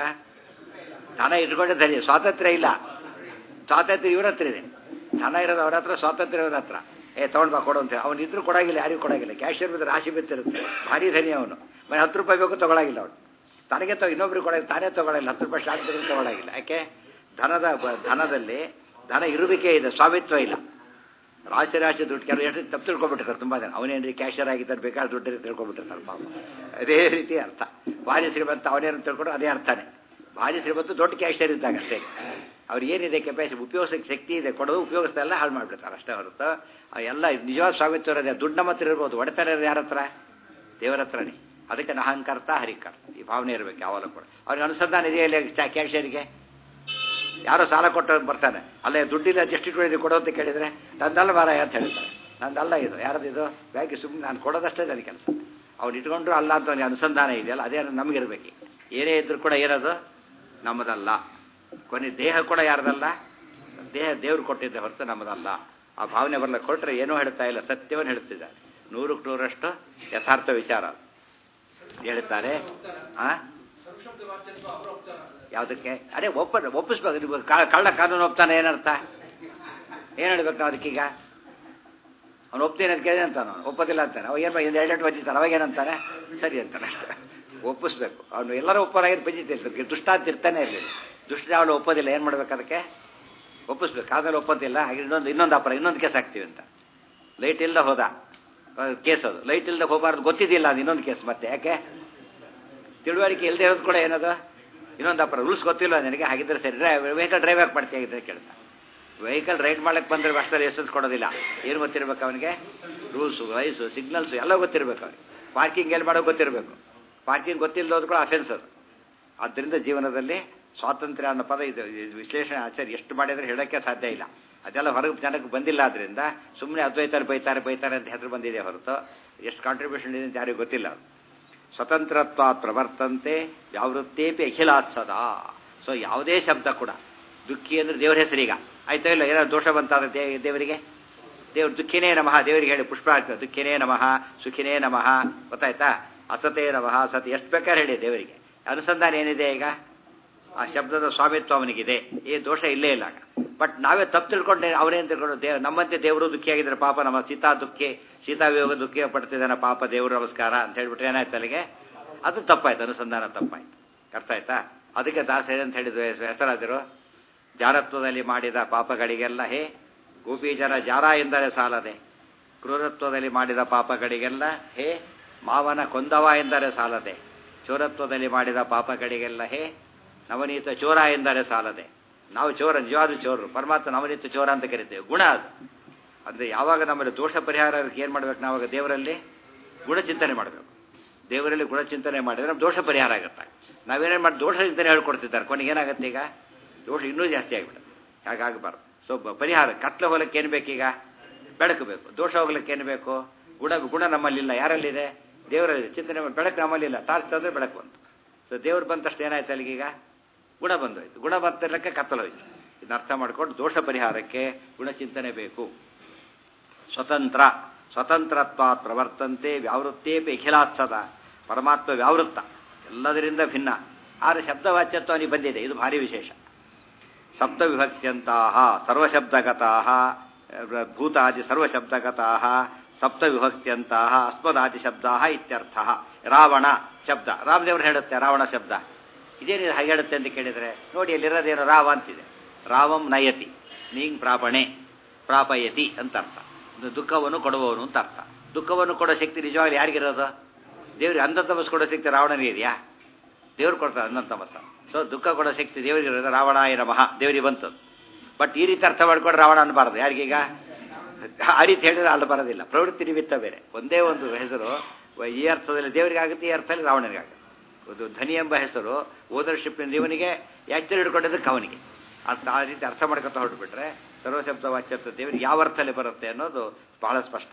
Speaker 1: ಧನ ಇಟ್ಕೊಂಡೆ ಧನಿ ಸ್ವಾತಂತ್ರ್ಯ ಇಲ್ಲ ಸ್ವಾತಂತ್ರ್ಯ ಇವ್ರ ಹತ್ರ ಇದೆ ಧನ ಇರೋದು ಅವ್ರ ಹತ್ರ ಸ್ವಾತಂತ್ರ್ಯ ಇವ್ರ ಹತ್ರ ಏ ತೊಗೊಂಡು ಬಾ ಕೊಡು ಅಂತ ಅವನು ಇದ್ರೂ ಕೊಡಾಗಿಲ್ಲ ಯಾರಿಗೂ ಕೊಡಾಗಿಲ್ಲ ಕ್ಯಾಶಿಯರ್ ಬಿದ್ದರೆ ರಾಶಿ ಬಿತ್ತಿರುತ್ತೆ ಭಾರಿ ಧನಿ ಅವನು ಮನೆ ಹತ್ತು ರೂಪಾಯಿ ಬೇಕು ತೊಗೊಳಾಗಿಲ್ಲ ಅವನು ತನಗೆ ತೊ ಇನ್ನೊಬ್ರಿಗೆ ಕೊಡೋದು ತಾನೇ ತೊಗೊಳಗಿಲ್ಲ ಹತ್ತು ರೂಪಾಯಿ ಸ್ಟಾಕ್ ಬಿದ್ದರೆ ತೊಗೊಳಾಗಿಲ್ಲ ಯಾಕೆ ಧನದ ಧನದಲ್ಲಿ ಧನ ಇರುವಿಕೆ ಇದೆ ಸ್ವಾಮಿತ್ವ ಇಲ್ಲ ರಾಶಿ ರಾಶಿ ದುಡ್ಡು ಕೆಲವು ಎಷ್ಟು ತಪ್ಪು ತಿಳ್ಕೊಬಿಟ್ಟಿರ್ತಾರೆ ತುಂಬ ಜನ ಅವನೇನ್ರಿ ಕ್ಯಾಶಿಯರ್ ಆಗಿದ್ದಾರೆ ಬೇಕಾದ್ರೆ ದುಡ್ಡು ತಿಳ್ಕೊಬಿಟ್ಟಿರ್ತಾರೆ ಪಾಪ ಅದೇ ರೀತಿ ಅರ್ಥ ಭಾರಿ ಶ್ರೀಮಂತ ಅವನೇನು ತಿಳ್ಕೊಂಡು ಅದೇ ಅರ್ಥನೇ ಭಾರಿ ಶ್ರೀಮಂತ ದೊಡ್ಡ ಕ್ಯಾಶಿಯರ್ ಇದ್ದಾಗ ಅಷ್ಟೇ ಅವ್ರಿಗೆ ಏನಿದೆ ಕೆಪಾಸಿಟಿ ಉಪಯೋಗಿಸೋಕ್ಕೆ ಶಕ್ತಿ ಇದೆ ಕೊಡೋದು ಉಪಯೋಗಿಸ್ತಾ ಎಲ್ಲ ಹಾಳು ಮಾಡಿಬಿಡ್ತಾರೆ ಅಷ್ಟೇ ಹೊರತು ಎಲ್ಲ ನಿಜವಾದ ಸ್ವಾಮಿತ್ವ ಇರೋದೇ ದುಡ್ಡು ನಮ್ಮ ಹತ್ರ ಇರ್ಬೋದು ಒಡೆತಾರೆ ಯಾರ ಹತ್ರ ದೇವರ ಹತ್ರನೇ ಅದಕ್ಕೆ ಅಹಂಕರ್ತ ಹರಿಕರ್ತ ಈ ಭಾವನೆ ಇರಬೇಕು ಯಾವಾಗಲೂ ಕೂಡ ಅವ್ರಿಗೆ ಅನುಸಂಧಾನ ಇದೆಯಲ್ಲ ಕ್ಯಾಶಿಯರಿಗೆ ಯಾರೋ ಸಾಲ ಕೊಟ್ಟು ಬರ್ತಾನೆ ಅಲ್ಲೇ ದುಡ್ಡಿಲ್ಲ ಎಷ್ಟು ಇಟ್ಕೊಂಡಿದ್ದು ಕೊಡೋ ಅಂತ ಕೇಳಿದರೆ ನಂದಲ್ಲ ಮಾರ ಅಂತ ಹೇಳ್ತಾರೆ ನಂದಲ್ಲ ಇದು ಯಾರದು ಇದು ಬ್ಯಾಂಕಿ ಸುಮ್ಮನೆ ನಾನು ಕೊಡೋದಷ್ಟೇ ನನ್ನ ಕೆಲಸ ಅವ್ನು ಇಟ್ಕೊಂಡ್ರು ಅಲ್ಲ ಅಂತ ಅವನಿಗೆ ಅನುಸಂಧಾನ ಇದೆಯಲ್ಲ ಅದೇ ನಮಗಿರ್ಬೇಕು ಏನೇ ಇದ್ರೂ ಕೂಡ ಏನದು ನಮ್ಮದಲ್ಲ ಕೊನೆ ದೇಹ ಕೂಡ ಯಾರ್ದಲ್ಲ ದೇಹ ದೇವ್ರು ಕೊಟ್ಟಿದ್ದೆ ಹೊರತು ನಮ್ಮದಲ್ಲ ಆ ಭಾವನೆ ಬರಲ್ಲ ಕೊಟ್ಟರೆ ಏನೂ ಹೇಳ್ತಾ ಇಲ್ಲ ಸತ್ಯವನ್ನು ಹೇಳ್ತಿದ್ದಾರೆ ನೂರಕ್ಕೆ ನೂರಷ್ಟು ಯಥಾರ್ಥ ವಿಚಾರ ಹೇಳ್ತಾರೆ ಆ ಯಾವುದಕ್ಕೆ ಅದೇ ಒಪ್ಪ ಒಪ್ಪಿಸ್ಬೇಕು ನೀವು ಕಳ್ಳ ಕಾನೂನು ಒಪ್ತಾನೆ ಏನರ್ಥ ಏನು ಹೇಳ್ಬೇಕು ನಾವು ಅದಕ್ಕೀಗ ಅವ್ನು ಒಪ್ತೇನೆ ಅಂತ ಕೇಳಿದೆ ಅಂತಾನೆ ಅವನು ಒಪ್ಪೋದಿಲ್ಲ ಅಂತಾನೆ ಅವಾಗ ಏನು ಒಂದು ಎರಡು ಬಜ್ಜಿತಾನೆ ಅವಾಗ ಏನಂತಾನೆ ಸರಿ ಅಂತಾನೆ ಅಷ್ಟೇ ಒಪ್ಪಿಸ್ಬೇಕು ಅವನು ಎಲ್ಲರೂ ಒಪ್ಪೋರಾಗಿದ್ದು ಬಜ್ಜಿತಿರ್ಬೇಕು ದುಷ್ಟ ಅಂತ ಇರ್ತಾನೆ ಇರಲಿಲ್ಲ ದುಷ್ಟ ಅವಳು ಒಪ್ಪೋದಿಲ್ಲ ಏನು ಮಾಡ್ಬೇಕು ಅದಕ್ಕೆ ಒಪ್ಪಿಸ್ಬೇಕು ಆಮೇಲೆ ಒಪ್ಪೋದಿಲ್ಲ ಹಾಗೆ ಇನ್ನೊಂದು ಇನ್ನೊಂದು ಅಪರ ಇನ್ನೊಂದು ಕೇಸ್ ಹಾಕ್ತೀವಿ ಅಂತ ಲೈಟ್ ಇಲ್ಲದೆ ಹೋದ ಕೇಸ್ ಅದು ಲೈಟ್ ಇಲ್ಲದೆ ಹೋಗಬಾರ್ದು ಗೊತ್ತಿದ್ದಿಲ್ಲ ಅದು ಇನ್ನೊಂದು ಕೇಸ್ ಮತ್ತೆ ಯಾಕೆ ತಿಳುವಳಿಕೆ ಇಲ್ಲದೆ ಇರೋದು ಕೂಡ ಏನದು ಇನ್ನೊಂದು ಅಪರ ರೂಲ್ಸ್ ಗೊತ್ತಿಲ್ಲ ನನಗೆ ಹಾಗಿದ್ರೆ ಸರಿ ವೆಹಿಕಲ್ ಡ್ರೈವ್ ಯಾಕೆ ಮಾಡ್ತೀಯ ಆಗಿದ್ರೆ ಕೇಳ್ತಾ ವೆಹಿಕಲ್ ರೈಡ್ ಮಾಡಕ್ಕೆ ಬಂದರೆ ಅಷ್ಟರಲ್ಲಿ ಲೈಸೆನ್ಸ್ ಕೊಡೋದಿಲ್ಲ ಏನು ಗೊತ್ತಿರ್ಬೇಕು ಅವನಿಗೆ ರೂಲ್ಸು ವಯಸ್ಸು ಸಿಗ್ನಲ್ಸು ಎಲ್ಲ ಗೊತ್ತಿರಬೇಕು ಅವನಿಗೆ ಪಾರ್ಕಿಂಗ್ ಎಲ್ಲಿ ಮಾಡೋಕೆ ಗೊತ್ತಿರಬೇಕು ಪಾರ್ಕಿಂಗ್ ಗೊತ್ತಿಲ್ಲದೋದು ಕೂಡ ಅಫೆನ್ಸ್ ಅದು ಆದ್ದರಿಂದ ಜೀವನದಲ್ಲಿ ಸ್ವಾತಂತ್ರ್ಯ ಅನ್ನೋ ಪದ ಇದು ವಿಶ್ಲೇಷಣೆ ಆಚಾರ್ಯ ಎಷ್ಟು ಮಾಡಿದರೆ ಹೇಳೋಕ್ಕೆ ಸಾಧ್ಯ ಇಲ್ಲ ಅದೆಲ್ಲ ಹೊರಗೆ ಜನಕ್ಕೆ ಬಂದಿಲ್ಲ ಆದ್ದರಿಂದ ಸುಮ್ಮನೆ ಅದ್ವೈತಾರೆ ಬೈತಾರೆ ಬೈತಾರೆ ಅಂತ ಹೆಸರು ಬಂದಿದೆ ಹೊರತು ಎಷ್ಟು ಕಾಂಟ್ರಿಬ್ಯೂಷನ್ ಇದೆ ಅಂತ ಯಾರಿಗೂ ಗೊತ್ತಿಲ್ಲ ಸ್ವತಂತ್ರತ್ವ ಪ್ರವರ್ತಂತೆ ವ್ಯಾವೃತ್ತೇಪಿ ಅಖಿಲಾತ್ ಸದಾ ಸೊ ಯಾವುದೇ ಶಬ್ದ ಕೂಡ ದುಃಖಿ ಅಂದ್ರೆ ದೇವ್ರ ಹೆಸರೀಗ ಆಯ್ತಾ ಇಲ್ಲ ಏನಾದ್ರು ದೋಷ ಬಂತಾದ್ರೆ ದೇ ದೇವರಿಗೆ ದೇವ್ರ ದುಃಖಿನೇ ನಮಃ ದೇವರಿಗೆ ಹೇಳಿ ಪುಷ್ಪ ಆಗ್ತದೆ ದುಃಖಿನೇ ನಮಃ ಸುಖಿನೇ ನಮಃ ಗೊತ್ತಾಯ್ತಾ ಅಸತೇ ನಮಃ ಸತ್ ಎಷ್ಟು ಬೇಕಾದ್ರೆ ಹೇಳಿ ದೇವರಿಗೆ ಅನುಸಂಧಾನ ಏನಿದೆ ಈಗ ಆ ಶಬ್ದದ ಸ್ವಾಮಿತ್ವ ಅವನಿಗಿದೆ ಈ ದೋಷ ಇಲ್ಲೇ ಇಲ್ಲ ಬಟ್ ನಾವೇ ತಪ್ಪು ತಿಳ್ಕೊಂಡೆ ಅವನೇನು ತಿಳ್ಕೊಂಡು ದೇವ್ ನಮ್ಮಂತೆ ದೇವರು ದುಃಖಿಯಾಗಿದ್ರೆ ಪಾಪ ನಮ್ಮ ಸೀತಾ ದುಃಖಿ ಸೀತಾ ವಿಯೋಗ ದುಃಖಿ ಪಡ್ತಿದ್ದಾನೆ ಪಾಪ ದೇವರು ನಮಸ್ಕಾರ ಅಂತ ಹೇಳ್ಬಿಟ್ರೆ ಏನಾಯ್ತು ಅಲ್ಲಿಗೆ ಅದು ತಪ್ಪಾಯ್ತು ಅನುಸಂಧಾನ ತಪ್ಪಾಯ್ತು ಅರ್ಥ ಆಯ್ತಾ ಅದಕ್ಕೆ ದಾಸ ಏನಂತ ಹೇಳಿದ್ರು ಹೆಸರಾದರು ಜಾರತ್ವದಲ್ಲಿ ಮಾಡಿದ ಪಾಪಗಳಿಗೆಲ್ಲ ಹೇ ಗೋಪಿ ಜನ ಜಾರ ಎಂದರೆ ಸಾಲದೆ ಕ್ರೂರತ್ವದಲ್ಲಿ ಮಾಡಿದ ಪಾಪಗಳಿಗೆಲ್ಲ ಹೇ ಮಾವನ ಕೊಂದವ ಎಂದರೆ ಸಾಲದೆ ಚೋರತ್ವದಲ್ಲಿ ಮಾಡಿದ ಪಾಪಗಳಿಗೆಲ್ಲ ಹೇ ನವನೀತ ಚೋರ ಎಂದರೆ ಸಾಲದೆ ನಾವು ಚೋರ ನಿಜವಾದ ಚೋರರು ಪರಮಾತ್ಮ ನವನೀತ ಚೋರ ಅಂತ ಕರಿತೇವೆ ಗುಣ ಅದು ಅಂದರೆ ಯಾವಾಗ ನಮ್ಮಲ್ಲಿ ದೋಷ ಪರಿಹಾರ ಏನು ಮಾಡ್ಬೇಕು ನಾವಾಗ ದೇವರಲ್ಲಿ ಗುಣಚಿಂತನೆ ಮಾಡಬೇಕು ದೇವರಲ್ಲಿ ಗುಣಚಿಂತನೆ ಮಾಡಿದ್ರೆ ನಮ್ಮ ದೋಷ ಪರಿಹಾರ ಆಗುತ್ತೆ ನಾವೇನೇನು ಮಾಡಿ ದೋಷ ಚಿಂತನೆ ಹೇಳ್ಕೊಡ್ತಿದ್ದಾರೆ ಕೊನೆಗೆ ಏನಾಗುತ್ತೆ ಈಗ ದೋಷ ಇನ್ನೂ ಜಾಸ್ತಿ ಆಗಿಬಿಡುತ್ತೆ ಹಾಗಾಗಬಾರ್ದು ಸೊ ಪರಿಹಾರ ಕತ್ಲ ಹೋಗಲಿಕ್ಕೆ ಏನು ಬೇಕೀಗ ಬೆಳಕು ಬೇಕು ದೋಷ ಹೋಗ್ಲಿಕ್ಕೆ ಏನು ಬೇಕು ಗುಣ ಗುಣ ನಮ್ಮಲ್ಲಿಲ್ಲ ಯಾರಲ್ಲಿದೆ ದೇವರಲ್ಲಿ ಚಿಂತನೆ ಮಾಡಿ ಬೆಳಕು ನಮ್ಮಲ್ಲಿಲ್ಲ ತಾರಿಸ್ತಂದ್ರೆ ಬೆಳಕು ಅಂತ ಸೊ ದೇವ್ರು ಬಂದ ತಕ್ಷಣ ಏನಾಯ್ತು ಅಲ್ಲಿಗೀಗ ಗುಣ ಬಂದೋಯ್ತು ಗುಣ ಬಂತಿರ್ಲಿಕ್ಕೆ ಕತ್ತಲೋಯ್ತು ಇದನ್ನ ಅರ್ಥ ಮಾಡ್ಕೊಂಡು ದೋಷ ಪರಿಹಾರಕ್ಕೆ ಗುಣಚಿಂತನೆ ಬೇಕು ಸ್ವತಂತ್ರ ಸ್ವತಂತ್ರತ್ವಾತ್ ಪ್ರವರ್ತಂತೆ ವ್ಯಾವೃತ್ತೇಪಿ ಅಖಿಲಾತ್ಸದ ಪರಮಾತ್ಮ ವ್ಯಾವೃತ್ತ ಎಲ್ಲದರಿಂದ ಭಿನ್ನ ಆದ್ರೆ ಶಬ್ದವಾಚ್ಯತ್ವ ಅವನಿಗೆ ಬಂದಿದೆ ಇದು ಭಾರಿ ವಿಶೇಷ ಸಪ್ತವಿಭಕ್ತ್ಯಂತಹ ಸರ್ವಶಬ್ದಗತಾಹ ಭೂತಾದಿ ಸರ್ವಶಬ್ದಗತಾಹ ಸಪ್ತವಿಭಕ್ತ್ಯಂತಹ ಅಸ್ಮದಾದಿ ಶಬ್ದ ಇತ್ಯರ್ಥ ರಾವಣ ಶಬ್ದ ರಾಮದೇವರು ಹೇಳುತ್ತೆ ರಾವಣ ಶಬ್ದ ಇದೇನು ಹಾಗೆ ಹೇಳುತ್ತೆ ಅಂತ ಕೇಳಿದರೆ ನೋಡಿ ಅಲ್ಲಿರೋದೇನು ರಾವ ಅಂತಿದೆ ರಾವಂ ನಯತಿ ನೀಂಗ್ ಪ್ರಾಪಣೆ ಪ್ರಾಪಯತಿ ಅಂತ ಅರ್ಥ ದುಃಖವನ್ನು ಕೊಡುವವನು ಅಂತ ಅರ್ಥ ದುಃಖವನ್ನು ಕೊಡೋ ಶಕ್ತಿ ನಿಜವಾಗ್ಲೂ ಯಾರಿಗಿರೋದು ದೇವ್ರಿಗೆ ಅಂಧ ತಮಸ್ ಕೊಡೋ ಶಕ್ತಿ ರಾವಣನಿಗೆ ಇದೆಯಾ ದೇವ್ರು ಕೊಡ್ತಾರೆ ಅಂಧ ತಮಸ್ಸ ಸೊ ದುಃಖ ಕೊಡೋ ಶಕ್ತಿ ದೇವರಿಗೆ ಇರೋದು ರಾವಣಾಯ ನಮಃ ದೇವರಿಗೆ ಬಂತದ್ದು ಬಟ್ ಈ ರೀತಿ ಅರ್ಥ ಮಾಡ್ಕೊಂಡು ರಾವಣ ಅನ್ಬಾರ್ದು ಯಾರಿಗೀಗ ಆ ರೀತಿ ಹೇಳಿದ್ರೆ ಅಲ್ಲಿ ಬರೋದಿಲ್ಲ ಪ್ರವೃತ್ತಿ ನಿಮಿತ್ತ ಬೇರೆ ಒಂದೇ ಒಂದು ಹೆಸರು ಈ ಅರ್ಥದಲ್ಲಿ ದೇವರಿಗೆ ಆಗುತ್ತೆ ಈ ಅರ್ಥದಲ್ಲಿ ರಾವಣನಿಗೆ ಆಗುತ್ತೆ ಒಂದು ಧನಿ ಎಂಬ ಹೆಸರು ಓನರ್ಶಿಪ್ ಇವನಿಗೆ ಯಾಕ್ಚುಲಿ ಹಿಡ್ಕೊಂಡಿದ್ದಕ್ಕೆ ಅವನಿಗೆ ಅಂತ ಆ ರೀತಿ ಅರ್ಥ ಮಾಡ್ಕೊತಾ ಹೊರಟ್ಬಿಟ್ರೆ ಸರ್ವಶಬ್ದ ವಾಚ್ಯತ್ವ ದೇವರಿಗೆ ಯಾವ ಅರ್ಥದಲ್ಲಿ ಬರುತ್ತೆ ಅನ್ನೋದು ಬಹಳ ಸ್ಪಷ್ಟ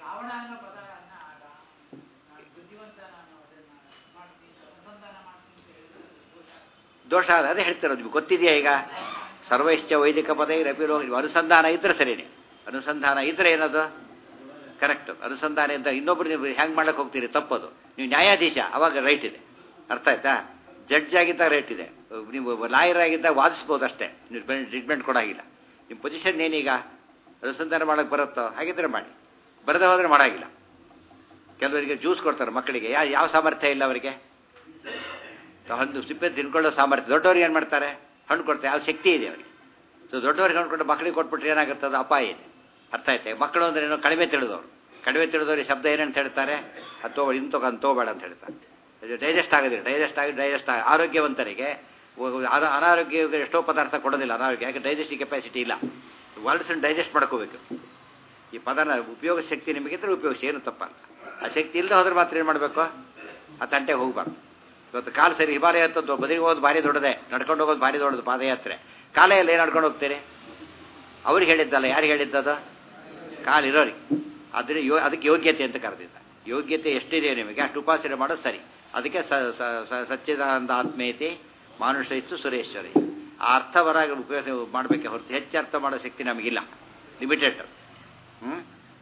Speaker 1: ದೋಷ ಅದೇ ಹೇಳ್ತಿರೋದು ನಿಮ್ಗೆ ಗೊತ್ತಿದೆಯಾ ಈಗ ಸರ್ವೈಶ್ಚ ವೈದಿಕ ಪದ ರಪಿರೋ ಅನುಸಂಧಾನ ಇದ್ರೆ ಸರಿನೇ ಅನುಸಂಧಾನ ಇದ್ರೆ ಏನದು ಕರೆಕ್ಟ್ ಅನುಸಂಧಾನ ಅಂತ ಇನ್ನೊಬ್ರು ನೀವು ಹ್ಯಾಂಗ್ ಮಾಡಕ್ಕೆ ಹೋಗ್ತೀರಿ ತಪ್ಪದು ನೀವು ನ್ಯಾಯಾಧೀಶ ಅವಾಗ ರೈಟ್ ಇದೆ ಅರ್ಥ ಆಯ್ತಾ ಜಡ್ಜ್ ಆಗಿದ್ದಾಗ ರೈಟ್ ಇದೆ ನೀವು ಲಾಯರ್ ಆಗಿದ್ದಾಗ ವಾದಿಸ್ಬೋದು ಅಷ್ಟೇ ನೀವು ಟ್ರೀಟ್ಮೆಂಟ್ ಕೊಡಾಗಿಲ್ಲ ನಿಮ್ಮ ಪೊಸಿಷನ್ ಏನೀಗ ಅನುಸಂಧಾನ ಮಾಡಕ್ಕೆ ಬರುತ್ತೋ ಹಾಗಿದ್ರೆ ಮಾಡಿ ಬರದೇ ಹೋದ್ರೆ ಮಾಡಾಗಿಲ್ಲ ಕೆಲವರಿಗೆ ಜ್ಯೂಸ್ ಕೊಡ್ತಾರೆ ಮಕ್ಕಳಿಗೆ ಯಾ ಯಾವ ಸಾಮರ್ಥ್ಯ ಇಲ್ಲ ಅವರಿಗೆ ಹಣ್ಣು ಸಿಪ್ಪೆ ತಿನ್ಕೊಳ್ಳೋ ಸಾಮರ್ಥ್ಯ ದೊಡ್ಡವ್ರಿಗೆ ಏನು ಮಾಡ್ತಾರೆ ಹಣ್ಣು ಕೊಡ್ತಾರೆ ಯಾವ ಶಕ್ತಿ ಇದೆ ಅವರಿಗೆ ಸೊ ದೊಡ್ಡವ್ರಿಗೆ ಹಣ್ಣು ಕೊಟ್ಟು ಮಕ್ಕಳಿಗೆ ಕೊಟ್ಬಿಟ್ರೆ ಏನಾಗುತ್ತೆ ಅದು ಅಪಾಯ ಇದೆ ಅರ್ಥ ಆಯ್ತೆ ಮಕ್ಕಳು ಅಂದ್ರೆ ಏನೋ ಕಡಿಮೆ ತಿಳಿದವರು ಕಡಿಮೆ ತಿಳಿದವ್ರಿಗೆ ಶಬ್ದ ಏನಂತ ಹೇಳ್ತಾರೆ ಅದು ತಗೋ ಇನ್ನು ತಗೋ ಅಂತ ತಗೋಬೇಡ ಅಂತ ಹೇಳ್ತಾರೆ ಇದು ಡೈಜೆಸ್ಟ್ ಆಗೋದಿಲ್ಲ ಡೈಜೆಸ್ಟ್ ಆಗಿ ಡೈಜೆಸ್ಟ್ ಆಗಿ ಆರೋಗ್ಯವಂತರಿಗೆ ಅನಾರೋಗ್ಯ ಎಷ್ಟೋ ಪದಾರ್ಥ ಕೊಡೋದಿಲ್ಲ ಅನಾರೋಗ್ಯ ಯಾಕೆ ಡೈಜೆಸ್ಟ್ ಕೆಪಾಸಿಟಿ ಇಲ್ಲ ವರ್ಡ್ಸನ್ನು ಡೈಜೆಸ್ಟ್ ಮಾಡ್ಕೋಬೇಕು ಈ ಪದನ ಉಪಯೋಗ ಶಕ್ತಿ ನಿಮಗಿದ್ರೆ ಉಪಯೋಗಿಸಿ ಏನು ತಪ್ಪಲ್ಲ ಆ ಶಕ್ತಿ ಇಲ್ಲದೆ ಹೋದ್ರೆ ಮಾತ್ರ ಏನು ಮಾಡಬೇಕು ಆ ತಂಟೆಗೆ ಹೋಗ್ಬಾರ್ದು ಇವತ್ತು ಕಾಲು ಸರಿ ಹಿಮಾಲಯ ಹತ್ತದ್ದು ಬದಿಗೆ ಹೋಗೋದು ಭಾರಿ ದೊಡ್ಡದೆ ನಡ್ಕೊಂಡು ಹೋಗೋದು ಭಾರಿ ದೊಡ್ಡದು ಪಾದಯಾತ್ರೆ ಕಾಲ ಎಲ್ಲ ಏನು ನಡ್ಕೊಂಡು ಹೋಗ್ತೀರಿ ಅವ್ರಿಗೆ ಹೇಳಿದ್ದಲ್ಲ ಯಾರಿಗೆ ಹೇಳಿದ್ದದು ಕಾಲಿರೋರಿಗೆ ಅದ್ರ ಯೋ ಅದಕ್ಕೆ ಯೋಗ್ಯತೆ ಅಂತ ಕರೆದಿದ್ದ ಯೋಗ್ಯತೆ ಎಷ್ಟಿದೆ ನಿಮಗೆ ಅಷ್ಟು ಉಪಾಸನೆ ಮಾಡೋದು ಸರಿ ಅದಕ್ಕೆ ಸಚ್ಚಿದಾನಂದ ಆತ್ಮೇತಿ ಮಾನುಷ ಇತ್ತು ಸುರೇಶ್ವರಿ ಆ ಅರ್ಥವರಾಗಿ ಉಪಯೋಗ ಮಾಡಬೇಕೆ ಹೊರತು ಹೆಚ್ಚು ಅರ್ಥ ಮಾಡೋ ಶಕ್ತಿ ನಮಗಿಲ್ಲ ಲಿಮಿಟೆಡ್ ಹ್ಞೂ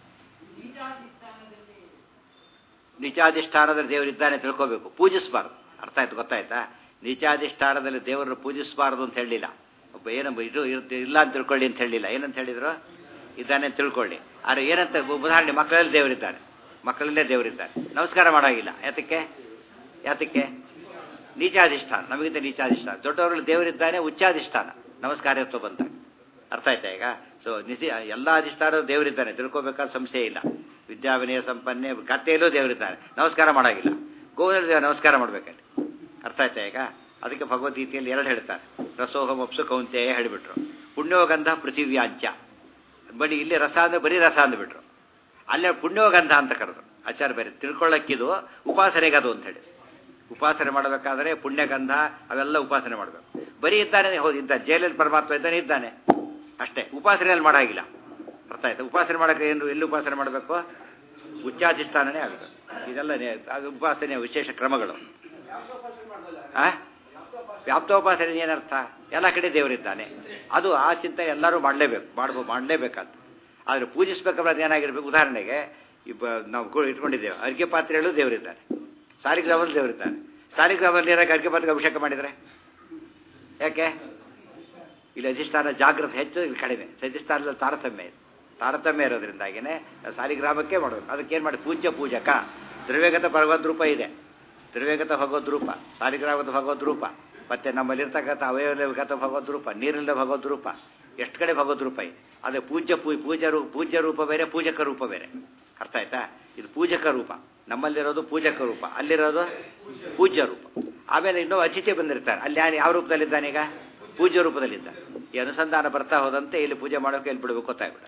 Speaker 1: ನಿಚಾಧಿಷ್ಠಾನದಲ್ಲಿ ದೇವರಿದ್ದಾನೆ ತಿಳ್ಕೋಬೇಕು ಪೂಜಿಸಬಾರ್ದು ಅರ್ಥ ಆಯ್ತು ಗೊತ್ತಾಯ್ತಾ ನಿಚಾಧಿಷ್ಠಾನದಲ್ಲಿ ದೇವರನ್ನು ಪೂಜಿಸಬಾರ್ದು ಅಂತ ಹೇಳಲಿಲ್ಲ ಒಬ್ಬ ಏನು ಇದು ಇಲ್ಲ ಅಂತ ತಿಳ್ಕೊಳ್ಳಿ ಅಂತ ಹೇಳಿಲ್ಲ ಏನಂತ ಹೇಳಿದ್ರು ಇದ್ದಾನೆ ಅಂತ ತಿಳ್ಕೊಳ್ಳಿ ಆದರೆ ಏನಂತ ಉದಾಹರಣೆ ಮಕ್ಕಳಲ್ಲಿ ದೇವರಿದ್ದಾನೆ ಮಕ್ಕಳಲ್ಲೇ ದೇವರಿದ್ದಾನೆ ನಮಸ್ಕಾರ ಮಾಡೋಗಿಲ್ಲ ಯಾತಕ್ಕೆ ಯಾತಕ್ಕೆ ನೀಚಾಧಿಷ್ಠಾನ ನಮಗಿಂತ ನೀಚಾಧಿಷ್ಠಾನ ದೊಡ್ಡವರಲ್ಲಿ ದೇವರಿದ್ದಾನೆ ಉಚ್ಚಾಧಿಷ್ಠಾನ ನಮಸ್ಕಾರತ್ವ ಬಂದಾಗ ಅರ್ಥ ಆಯ್ತಾ ಈಗ ಸೊ ನಿಸಿ ಎಲ್ಲ ಅಧಿಷ್ಠಾನ ದೇವರಿದ್ದಾನೆ ತಿಳ್ಕೊಬೇಕಾದ ಸಂಶಯ ಇಲ್ಲ ವಿದ್ಯಾವಿನಯ ಸಂಪನ್ನೆ ಕಥೆಯಲ್ಲೂ ದೇವರಿದ್ದಾನೆ ನಮಸ್ಕಾರ ಮಾಡೋಗಿಲ್ಲ ಗೋವಿಂದ ದೇವ ನಮಸ್ಕಾರ ಮಾಡ್ಬೇಕಲ್ಲಿ ಅರ್ಥ ಆಯ್ತಾ ಈಗ ಅದಕ್ಕೆ ಭಗವದ್ಗೀತೆಯಲ್ಲಿ ಎರಡು ಹೇಳ್ತಾರೆ ರಸೋಹಂ ಅಪ್ಸು ಕೌಂತೆಯ ಹೇಳಿಬಿಟ್ರು ಪುಣ್ಯೋಗಂಧ ಪೃಥಿವ್ಯಾಂಚ ಬರೀ ಇಲ್ಲಿ ರಸ ಅಂದ್ರೆ ಬರೀ ರಸ ಅಂದ್ಬಿಟ್ರು ಅಲ್ಲೇ ಪುಣ್ಯೋಗಂಧ ಅಂತ ಕರೆದ್ರು ಆಚಾರ ಬೇರೆ ತಿಳ್ಕೊಳ್ಳಕ್ಕಿದು ಉಪಾಸನೆಗದು ಅಂತ ಹೇಳಿ ಉಪಾಸನೆ ಮಾಡಬೇಕಾದ್ರೆ ಪುಣ್ಯಗಂಧ ಅವೆಲ್ಲ ಉಪಾಸನೆ ಮಾಡಬೇಕು ಬರೀ ಇದ್ದಾನೆ ಹೌದು ಇದ್ದ ಜೈಲಲ್ಲಿ ಪರಮಾತ್ಮ ಇದ್ದಾನೆ ಇದ್ದಾನೆ ಅಷ್ಟೇ ಉಪಾಸನೆಯಲ್ಲಿ ಮಾಡಾಗಿಲ್ಲ ಅರ್ಥ ಆಯ್ತಾ ಉಪಾಸನೆ ಮಾಡೋಕೆ ಏನು ಎಲ್ಲಿ ಉಪಾಸನೆ ಮಾಡಬೇಕು ಉಚ್ಚಾಧಿಷ್ಠಾನನೇ ಆಗಬೇಕು ಇದೆಲ್ಲ ಉಪಾಸನೆಯ ವಿಶೇಷ ಕ್ರಮಗಳು ಆ ವ್ಯಾಪ್ತೋಪಾಸನೆ ಏನರ್ಥ ಎಲ್ಲ ಕಡೆ ದೇವರಿದ್ದಾನೆ ಅದು ಆ ಚಿಂತೆ ಎಲ್ಲರೂ ಮಾಡಲೇಬೇಕು ಮಾಡ್ಬೋ ಮಾಡಲೇಬೇಕಂತ ಆದರೆ ಪೂಜಿಸ್ಬೇಕಾದ್ರೆ ಏನಾಗಿರ್ಬೇಕು ಉದಾಹರಣೆಗೆ ಇಬ್ಬ ನಾವು ಕೂ- ಇಟ್ಕೊಂಡಿದ್ದೇವೆ ಅರ್ಘ್ಯ ಪಾತ್ರೆಗಳು ದೇವರಿದ್ದಾರೆ ಸಾರಿಗ್ರಾಮಲ್ಲಿ ದೇವರಿದ್ದಾರೆ ಸಾರಿಗ್ರಾಮಲ್ಲಿ ಏನಾಗ ಅರ್ಘ್ಯ ಪಾತ್ರೆಗೆ ಅಭಿಷೇಕ ಮಾಡಿದರೆ ಯಾಕೆ ಇಲ್ಲಿ ಅಧಿಷ್ಠಾನ ಜಾಗೃತಿ ಹೆಚ್ಚು ಇಲ್ಲಿ ಕಡಿಮೆ ಅಧಿಷ್ಠಾನದಲ್ಲಿ ತಾರತಮ್ಯ ಇದೆ ತಾರತಮ್ಯ ಇರೋದ್ರಿಂದಾಗಿನೇ ಸಾಲಿಗ್ರಾಮಕ್ಕೆ ಮಾಡಬೇಕು ಅದಕ್ಕೆ ಏನು ಮಾಡಿ ಪೂಜ್ಯ ಪೂಜಕ ದ್ರವ್ಯಗತ ಭಗವದ್ ರೂಪ ಇದೆ ದ್ರವ್ಯಗತ ಭಗವದ್ ರೂಪ ಸಾಲಿಗ್ರಾಮದ ಭಗವದ್ ರೂಪ ಮತ್ತೆ ನಮ್ಮಲ್ಲಿರ್ತಕ್ಕಂಥ ಅವಯವಗತ ಭಗವದ್ ರೂಪ ನೀರಿಲ್ಲದ ಭಗವದ್ ರೂಪ ಎಷ್ಟು ಕಡೆ ಭಗವದ್ ರೂಪ ಇದೆ ಅದೇ ಪೂಜ್ಯ ಪೂ ಪೂಜ್ಯ ರೂಪ ಪೂಜ್ಯ ರೂಪ ಬೇರೆ ಪೂಜಕ ರೂಪ ಬೇರೆ ಅರ್ಥ ಆಯ್ತಾ ಇದು ಪೂಜಕ ರೂಪ ನಮ್ಮಲ್ಲಿರೋದು ಪೂಜಕ ರೂಪ ಅಲ್ಲಿರೋದು ಪೂಜ್ಯ ರೂಪ ಆಮೇಲೆ ಇನ್ನೂ ಅತಿಥಿ ಬಂದಿರ್ತಾರೆ ಅಲ್ಲಿ ಯಾರು ಯಾವ ರೂಪದಲ್ಲಿದ್ದಾನೀಗ ಪೂಜ್ಯ ರೂಪದಲ್ಲಿದ್ದ ಈ ಅನುಸಂಧಾನ ಬರ್ತಾ ಹೋದಂತೆ ಇಲ್ಲಿ ಪೂಜೆ ಮಾಡೋಕೆ ಎಲ್ಲಿ ಬಿಡಬೇಕು ಗೊತ್ತಾಗ್ಬಿಡ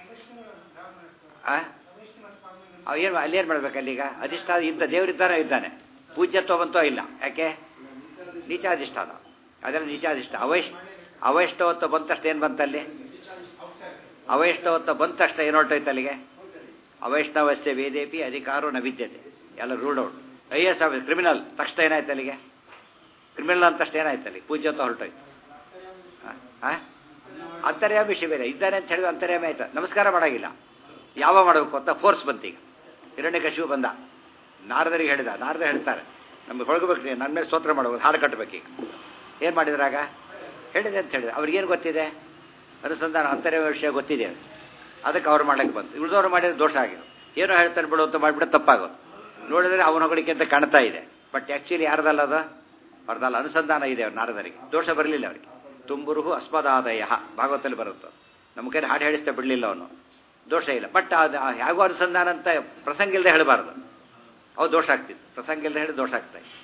Speaker 1: ಆ ಅವ್ ಏನು ಅಲ್ಲಿ ಏನು ಮಾಡ್ಬೇಕು ಅಲ್ಲೀಗ ಅಧಿಷ್ಠಾನ ಇಂಥ ದೇವರಿದ್ದಾನೆ ಇದ್ದಾನೆ ಪೂಜ್ಯತ್ವ ಬಂತೋ ಇಲ್ಲ ಯಾಕೆ ನೀಚಾಧಿಷ್ಠಾನ ಅದೆಲ್ಲ ನೀಚಾಧಿಷ್ಠ ಅವೈಷ್ ಅವೈಷ್ಣವತ್ವ ಬಂತಷ್ಟು ಏನು ಬಂತಲ್ಲಿ ಅವೈಷ್ಣವತ್ವ ಬಂತಷ್ಟು ಏನು ಹೊರಟೋಯ್ತು ಅಲ್ಲಿಗೆ ಅವೈಷ್ಣವಸ್ಯ ವೇದೇಪಿ ಅಧಿಕಾರೋ ನ ವಿದ್ಯತೆ ಎಲ್ಲ ruled out I is criminal ತಕ್ಷಣ ಏನಾಯ್ತು ಅಲ್ಲಿಗೆ ಕ್ರಿಮಿನಲ್ ಅಂತಷ್ಟು ಏನಾಯ್ತು ಅಲ್ಲಿ ಪೂಜ್ಯತ್ವ ಹೊರಟೋಯ್ತು ಆ? ಅಂತರ್ಯಾಮಿ ಶಿಬಿರ ಇದ್ದಾನೆ ಅಂತ ಹೇಳಿದ್ರೆ ಅಂತರ್ಯಾಮಿ ಆಯ್ತು ನಮಸ್ಕಾರ ಮಾಡಾಗಿಲ್ಲ ಯಾವ ಮಾಡಬೇಕು ಅಂತ ಫೋರ್ಸ್ ಬಂತೀಗ ಹಿರಣ್ಯಕಶಿವು ಬಂದ ನಾರದರಿಗೆ ಹೇಳಿದ ನಾರದ ಹೇಳ್ತಾರೆ ನಮಗೆ ಹೊಳಗಬೇಕು ನೀವು ನನ್ನ ಮೇಲೆ ಸ್ತೋತ್ರ ಮಾಡಬೇಕು ಹಾಡು ಕಟ್ಟಬೇಕೀಗ ಏನು ಮಾಡಿದ್ರಾಗ ಹೇಳಿದೆ ಅಂತ ಹೇಳಿದ್ರೆ ಅವ್ರಿಗೇನು ಗೊತ್ತಿದೆ ಅನುಸಂಧಾನ ಅಂತರ್ಯಾಮ ವಿಷಯ ಗೊತ್ತಿದೆ ಅದು ಅದಕ್ಕೆ ಅವ್ರು ಮಾಡಕ್ಕೆ ಬಂತು ಉಳಿದವ್ರು ಮಾಡಿದ್ರೆ ದೋಷ ಆಗಿರೋ ಏನೋ ಹೇಳ್ತಾರೆ ಬಿಡು ಅಂತ ಮಾಡಿಬಿಟ್ಟು ತಪ್ಪಾಗೋದು ನೋಡಿದ್ರೆ ಅವನ ಹೊಗಳಿಕೆ ಅಂತ ಕಾಣ್ತಾ ಇದೆ ಬಟ್ ಆ್ಯಕ್ಚುಲಿ ಯಾರ್ದಲ್ಲ ಅದು ಅವ್ರದ್ದಲ್ಲ ಅನುಸಂಧಾನ ಇದೆ ಅವ್ರ ನಾರದರಿಗೆ ದೋಷ ಬರಲಿಲ್ಲ ಅವರಿಗೆ ತುಂಬುರುಹು ಅಸ್ಮದಾದಯ ಭಾಗವತಲ್ಲಿ ಬರುತ್ತೆ ನಮ್ಮ ಕೈ ಹಾಡು ಹೇಳಿಸ್ತಾ ಬಿಡಲಿಲ್ಲ ಅವನು ದೋಷ ಇಲ್ಲ ಬಟ್ ಅದು ಹೇಗೋ ಅನುಸಂಧಾನ ಅಂತ ಪ್ರಸಂಗ ಇಲ್ಲದೆ ಹೇಳಬಾರ್ದು ಅವು ದೋಷ ಆಗ್ತಿತ್ತು ಪ್ರಸಂಗ ಇಲ್ಲದೆ ಹೇಳಿ ದೋಷ ಆಗ್ತಾ ಇತ್ತು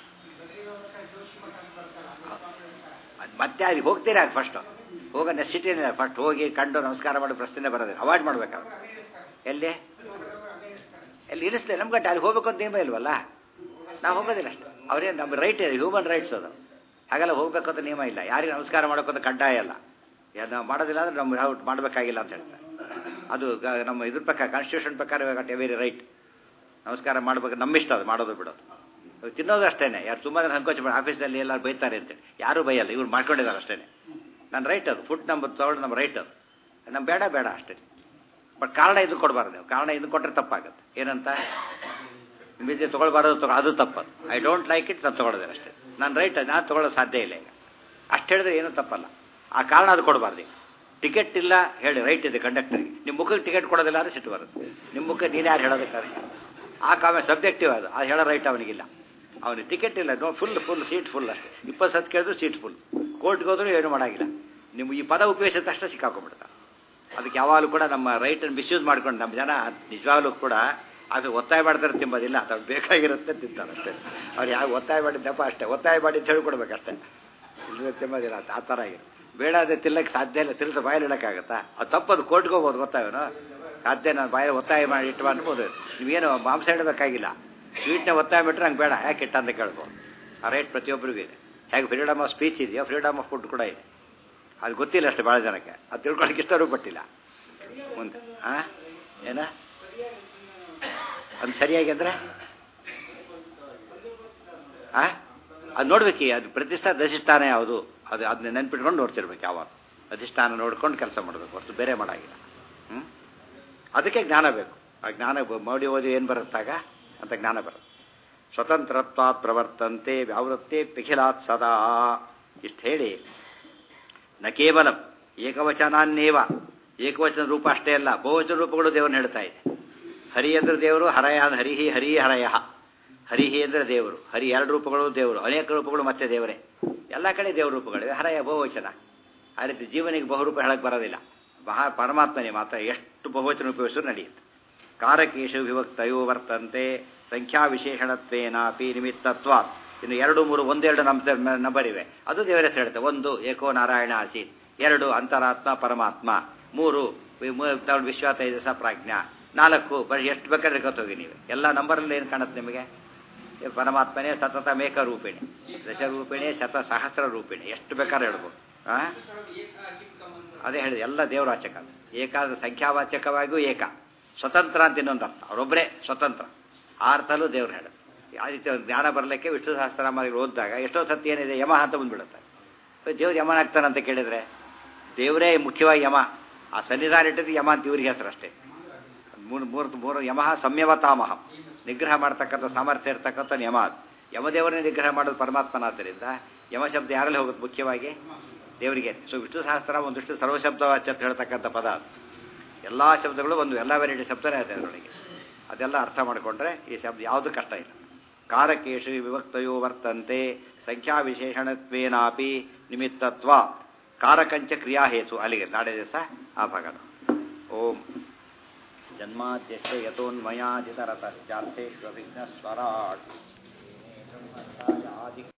Speaker 1: ಅದ್ ಮತ್ತೆ ಅಲ್ಲಿ ಹೋಗ್ತೀರಾ ಫಸ್ಟ್ ಹೋಗೋ ನೆಸಿಟಿನೇ ಫಸ್ಟ್ ಹೋಗಿ ಕಂಡು ನಮಸ್ಕಾರ ಮಾಡೋ ಪ್ರಶ್ನೆ ಬರೋದಿಲ್ಲ ಅವಾಯ್ಡ್ ಮಾಡ್ಬೇಕಾದ್ರೆ ಎಲ್ಲಿ ಎಲ್ಲಿ ಇರಿಸ್ತೇವೆ ನಮ್ಮ ಗಂಟೆ ಅಲ್ಲಿ ಹೋಗ್ಬೇಕು ಅಂತ ನಿಯಮ ಇಲ್ವಲ್ಲ ನಾವು ಹೋಗೋದಿಲ್ಲ ಅಷ್ಟೇ ಅವ್ರೇನು ನಮ್ಮ ರೈಟ್ ಇದೆ ಹ್ಯೂಮನ್ ರೈಟ್ಸ್ ಅದು ಹಾಗೆಲ್ಲ ಹೋಗ್ಬೇಕು ಅಂತ ನಿಯಮ ಇಲ್ಲ ಯಾರಿಗೆ ನಮಸ್ಕಾರ ಮಾಡೋಕೆ ಅಂತ ಕಡ್ಡಾಯ ಅಲ್ಲ ಯಾರು ನಾವು ಮಾಡೋದಿಲ್ಲ ಅಂದ್ರೆ ನಮ್ಮ ನಾವು ಮಾಡಬೇಕಾಗಿಲ್ಲ ಅಂತ ಹೇಳ್ತಾರೆ ಅದು ಗ- ನಮ್ಮ ಇದ್ರ ಪ್ರಕಾರ ಕಾನ್ಸ್ಟಿಟ್ಯೂಷನ್ ಪ್ರಕಾರ ವೆರಿ ರೈಟ್ ನಮಸ್ಕಾರ ಮಾಡ್ಬೇಕು ನಮ್ಮಿಷ್ಟ ಅದು ಮಾಡೋದು ಬಿಡೋದು ಅದು ತಿನ್ನೋದು ಅಷ್ಟೇನೆ ಯಾರು ತುಂಬ ಜನ ಸಂಕೋಚ ಮಾಡಿ ಆಫೀಸ್ನಲ್ಲಿ ಎಲ್ಲರೂ ಬೈತಾರೆ ಅಂತೇಳಿ ಯಾರೂ ಬೈಯಲ್ಲ ಇವ್ರು ಮಾಡ್ಕೊಂಡಿದ್ದಾರೆ ಅಷ್ಟೇನೆ ನನ್ನ ರೈಟ್ ಅದು ಫುಡ್ ನಂಬರ್ ತೊಗೊಂಡು ನಮ್ಮ ರೈಟ್ ಅದು ನಮ್ಮ ಬೇಡ ಬೇಡ ಅಷ್ಟೇ ಬಟ್ ಕಾರಣ ಇದು ಕೊಡಬಾರ್ದು ನೀವು ಕಾರಣ ಇದು ಕೊಟ್ಟರೆ ತಪ್ಪಾಗುತ್ತೆ ಏನಂತ ಬಿಜೆ ತೊಗೊಳ್ಬಾರ್ದು ತಗೋ ಅದು ತಪ್ಪದು ಐ ಡೋಂಟ್ ಲೈಕ್ ಇಟ್ ನಾನು ತೊಗೊಳೋದಿಲ್ಲ ಅಷ್ಟೇ ನಾನು ರೈಟ್ ನಾನು ತೊಗೊಳ್ಳೋದು ಸಾಧ್ಯ ಇಲ್ಲ ಈಗ ಅಷ್ಟು ಹೇಳಿದ್ರೆ ಏನೂ ತಪ್ಪಲ್ಲ ಆ ಕಾರಣ ಅದು ಕೊಡಬಾರ್ದು ಈಗ ಟಿಕೆಟ್ ಇಲ್ಲ ಹೇಳಿ ರೈಟ್ ಇದೆ ಕಂಡಕ್ಟರ್ಗೆ ನಿಮ್ಮ ಮುಖಕ್ಕೆ ಟಿಕೆಟ್ ಕೊಡೋದಿಲ್ಲ ಅಂದ್ರೆ ಸಿಟ್ಟು ಬರುತ್ತೆ ನಿಮ್ಮ ಮುಖಕ್ಕೆ ನೀನು ಯಾರು ಹೇಳೋದಕ್ಕಾಗ ಆ ಕಾಮೆ ಸಬ್ಜೆಕ್ಟಿವ್ ಅದು ಅದು ಹೇಳೋ ರೈಟ್ ಅವನಿಗಿಲ್ಲ ಅವನಿಗೆ ಟಿಕೆಟ್ ಇಲ್ಲ no full full seat full ಅಷ್ಟೇ ಇಪ್ಪತ್ತು ಸತ್ ಕೇಳಿದ್ರು ಸೀಟ್ ಫುಲ್ ಕೋರ್ಟ್ಗೆ ಹೋದ್ರೂ ಏನು ಮಾಡೋಂಗಿಲ್ಲ ನಿಮ್ಗೆ ಈ ಪದ ಉಪಯೋಗಿಸಿದ ತಕ್ಷಣ ಸಿಕ್ಕಾಕೊಂಡ್ಬಿಡ್ತಾರೆ ಅದಕ್ಕೆ ಯಾವಾಗಲೂ ಕೂಡ ನಮ್ಮ ರೈಟನ್ನು ಮಿಸ್ಯೂಸ್ ಮಾಡ್ಕೊಂಡು ನಮ್ಮ ಜನ ನಿಜವಾಗ್ಲೂ ಕೂಡ ಅದು ಒತ್ತಾಯ ಮಾಡ್ತಾರೆ ತಿಂಬೋದಿಲ್ಲ ಅದು ಬೇಕಾಗಿರುತ್ತೆ ತಿಂತಾರೆ ಅಷ್ಟೇ ಅವ್ರು ಯಾವ ಒತ್ತಾಯ ಮಾಡಿದ್ದಪ್ಪ ಅಷ್ಟೇ ಒತ್ತಾಯ ಮಾಡಿ ಅಂತ ಹೇಳ್ಕೊಡ್ಬೇಕಷ್ಟೇ ಇಲ್ಲದೆ ತಿಂಬೋದಿಲ್ಲ ಅಂತ ಆ ಥರ ಆಗಿದೆ ಬೇಡ ಅದೇ ತಿನ್ನಕ್ಕೆ ಸಾಧ್ಯ ಇಲ್ಲ ತಿರ್ಸ ಬಾಯಲ್ಲಿ ಇಡೋಕ್ಕಾಗತ್ತಾ ಅದು ತಪ್ಪದು ಕೋರ್ಟ್ಗೆ ಹೋಗ್ಬೋದು ಗೊತ್ತಾವೇನೋ ಸಾಧ್ಯ ನಾನು ಬಾಯಲ್ಲಿ ಒತ್ತಾಯ ಮಾಡಿ ಇಟ್ಟು ಅನ್ಬೋದು ನೀವೇನು ಮಾಂಸ ಇಡಬೇಕಾಗಿಲ್ಲ ಸ್ವೀಟ್ನ ಒತ್ತಾಯ ಬಿಟ್ಟರೆ ನಂಗೆ ಬೇಡ ಯಾಕೆ ಇಟ್ಟ ಅಂತ ಕೇಳ್ಬೋದು ಆ ರೈಟ್ ಪ್ರತಿಯೊಬ್ಬರಿಗೂ ಇದೆ ಹೇಗೆ ಫ್ರೀಡಮ್ ಆಫ್ ಸ್ಪೀಚ್ ಇದೆಯೋ ಫ್ರೀಡಮ್ ಆಫ್ ಫುಡ್ ಕೂಡ ಇದೆ ಅದು ಗೊತ್ತಿಲ್ಲ ಅಷ್ಟೇ ಭಾಳ ಜನಕ್ಕೆ ಅದು ತಿಳ್ಕೊಳಕ್ಕೆ ಇಷ್ಟರೂ ಪಟ್ಟಿಲ್ಲ ಮುಂದೆ ಹಾಂ ಏನ ಅದು ಸರಿಯಾಗಿ ಅಂದ್ರೆ ಆ ಅದು ನೋಡ್ಬೇಕು ಅದು ಪ್ರತಿಷ್ಠಾ ಅಧಿಷ್ಠಾನ ಯಾವುದು ಅದು ಅದನ್ನ ನೆನ್ಪಿಟ್ಕೊಂಡು ನೋಡ್ತಿರ್ಬೇಕು ಯಾವಾಗ ಅಧಿಷ್ಠಾನ ನೋಡ್ಕೊಂಡು ಕೆಲಸ ಮಾಡಬೇಕು ಹೊರತು ಬೇರೆ ಮಾಡಾಗಿಲ್ಲ ಹ್ಞೂ ಅದಕ್ಕೆ ಜ್ಞಾನ ಬೇಕು ಆ ಜ್ಞಾನ ಬ- ಮೌಢ್ಯ ಓದಿ ಏನು ಬರುತ್ತಾಗ ಅಂತ ಜ್ಞಾನ ಬರುತ್ತೆ ಸ್ವತಂತ್ರತ್ವಾತ್ ಪ್ರವರ್ತಂತೆ ವ್ಯಾವೃತ್ತೆ ಪಿಖಿಲಾತ್ ಸದಾ ಇಷ್ಟು ಹೇಳಿ ನ ಕೇವಲ ಏಕವಚನಾನ್ನೇವ ಏಕವಚನ ರೂಪ ಅಷ್ಟೇ ಅಲ್ಲ ಬಹುವಚನ ರೂಪಗಳು ದೇವರನ್ನ ಹೇಳ್ತಾ ಇದೆ ಹರಿ ಅಂದ್ರೆ ದೇವರು ಹರಯ ಹರಿಹಿ ಹರಿ ಹರಯ ಹರಿಹಿ ಅಂದ್ರೆ ದೇವರು ಹರಿ ಎರಡು ರೂಪಗಳು ದೇವರು ಅನೇಕ ರೂಪಗಳು ಮತ್ತೆ ದೇವರೇ ಎಲ್ಲ ಕಡೆ ದೇವ್ರ ರೂಪಗಳಿವೆ ಹರಯ ಬಹುವಚನ ಆ ರೀತಿ ಜೀವನಿಗೆ ಬಹುರೂಪ ಹೇಳಕ್ಕೆ ಬರೋದಿಲ್ಲ ಮಹಾ ಪರಮಾತ್ಮನೇ ಮಾತ್ರ ಎಷ್ಟು ಬಹುವಚನ ಉಪಯೋಗಿಸಿದ್ರು ನಡೆಯುತ್ತೆ ಕಾರಕೇಶು ವಿಭಕ್ತಯೋ ವರ್ತಂತೆ ಸಂಖ್ಯಾ ವಿಶೇಷಣತ್ವೇನಾಪಿ ನಿಮಿತ್ತತ್ವ ಇನ್ನು ಎರಡು ಮೂರು ಒಂದೆರಡು ನಮ್ಮ ನಂಬರ್ ಇವೆ ಅದು ದೇವರ ಹೆಸರು ಹೇಳುತ್ತೆ ಒಂದು ಏಕೋ ನಾರಾಯಣ ಆಸೀತ್ ಎರಡು ಅಂತರಾತ್ಮ ಪರಮಾತ್ಮ ಮೂರು ವಿ- ಮೂ- ತಗೊಂಡು ವಿಶ್ವ ತೇಜಸ ಪ್ರಾಜ್ಞಾ ನಾಲ್ಕು ಬರೀ ಎಷ್ಟು ಬೇಕಾದ್ರೆ ಹೋಗಿ ನೀವು ಎಲ್ಲ ನಂಬರಲ್ಲಿ ಏನು ಕಾಣುತ್ತೆ ನಿಮಗೆ ಈ ಪರಮಾತ್ಮನೇ ಸತತ ಮೇಕ ರೂಪಿಣಿ ದಶರೂಪಿಣಿ ಶತ ಸಹಸ್ರ ರೂಪಿಣಿ ಎಷ್ಟು ಬೇಕಾದ್ರೆ ಹೇಳ್ಬೋದು ಆ? ಅದೇ ಹೇಳಿದೆ ಎಲ್ಲ ದೇವರಾಚಕ ಏಕಾದ ಸಂಖ್ಯಾವಾಚಕವಾಗಿಯೂ ಏಕ ಸ್ವತಂತ್ರ ಅಂತ ಇನ್ನೊಂದು ಅರ್ಥ ಅವರೊಬ್ಬರೇ ಸ್ವತಂತ್ರ ಆ ಅರ್ಥಲ್ಲೂ ದೇವ್ರು ಹೇಳುತ್ತೆ ಆ ರೀತಿ ಅವ್ರಿಗೆ ಜ್ಞಾನ ಬರಲಿಕ್ಕೆ ವಿಷ್ಣು ಸಹಸ್ರನಾಮಗಳು ಓದಿದಾಗ ಎಷ್ಟೋ ಸತಿ ಏನಿದೆ ಯಮ ಅಂತ ಬಂದ್ಬಿಡುತ್ತೆ ದೇವ್ರು ಯಮನಾಗ್ತಾನೆ ಅಂತ ಕೇಳಿದರೆ ದೇವರೇ ಮುಖ್ಯವಾಗಿ ಯಮ ಆ ಸನ್ನಿಧಾನ ಇಟ್ಟಿದ್ದು ಯಮ ಅಂತ ಇವ್ರಿಗೆ ಹೆಸರು ಅಷ್ಟೇ ಮೂರು ಮೂರು ಮೂರು ಯಮಃ ಸಂಯಮತಾಮಹಂ ನಿಗ್ರಹ ಮಾಡ್ತಕ್ಕಂಥ ಸಾಮರ್ಥ್ಯ ಇರ್ತಕ್ಕಂಥ ಯಮ ಅದು ಯಮದೇವರನ್ನೇ ನಿಗ್ರಹ ಮಾಡೋದು ಪರಮಾತ್ಮನಾದ್ದರಿಂದ ಯಮ ಶಬ್ದ ಯಾರಲ್ಲಿ ಹೋಗುತ್ತೆ ಮುಖ್ಯವಾಗಿ ದೇವರಿಗೆ ಸೊ ವಿಷ್ಣು ಸಹಸ್ರ ಒಂದಿಷ್ಟು ಸರ್ವಶಬ್ದವಾಚ್ಯ ಅಂತ ಹೇಳ್ತಕ್ಕಂಥ ಪದ ಅದು ಎಲ್ಲ ಶಬ್ದಗಳು ಒಂದು ಎಲ್ಲ ವೆರೈಟಿ ಶಬ್ದನೇ ಇದೆ ಅದರೊಳಗೆ ಅದೆಲ್ಲ ಅರ್ಥ ಮಾಡಿಕೊಂಡ್ರೆ ಈ ಶಬ್ದ ಯಾವುದು ಕಷ್ಟ ಇಲ್ಲ ಕಾರಕೇಶು ವಿಭಕ್ತಯೋ ವರ್ತಂತೆ ಸಂಖ್ಯಾ ವಿಶೇಷಣತ್ವೇನಾಪಿ ನಿಮಿತ್ತತ್ವ ಕಾರಕಂಚ ಕ್ರಿಯಾಹೇತು ಅಲ್ಲಿಗೆ ನಾಳೆ ದಿವಸ ಆ ಭಾಗನ ಓಂ ಜನ್ಮಾದ್ಯಶ್ಚ ಯತೋನ್ಮಯಾಜಿತರತಶ್ಚಾರ್ಥೇಶ್ವವಿಘ್ನಸ್ವರಾಟ್ ಆದಿ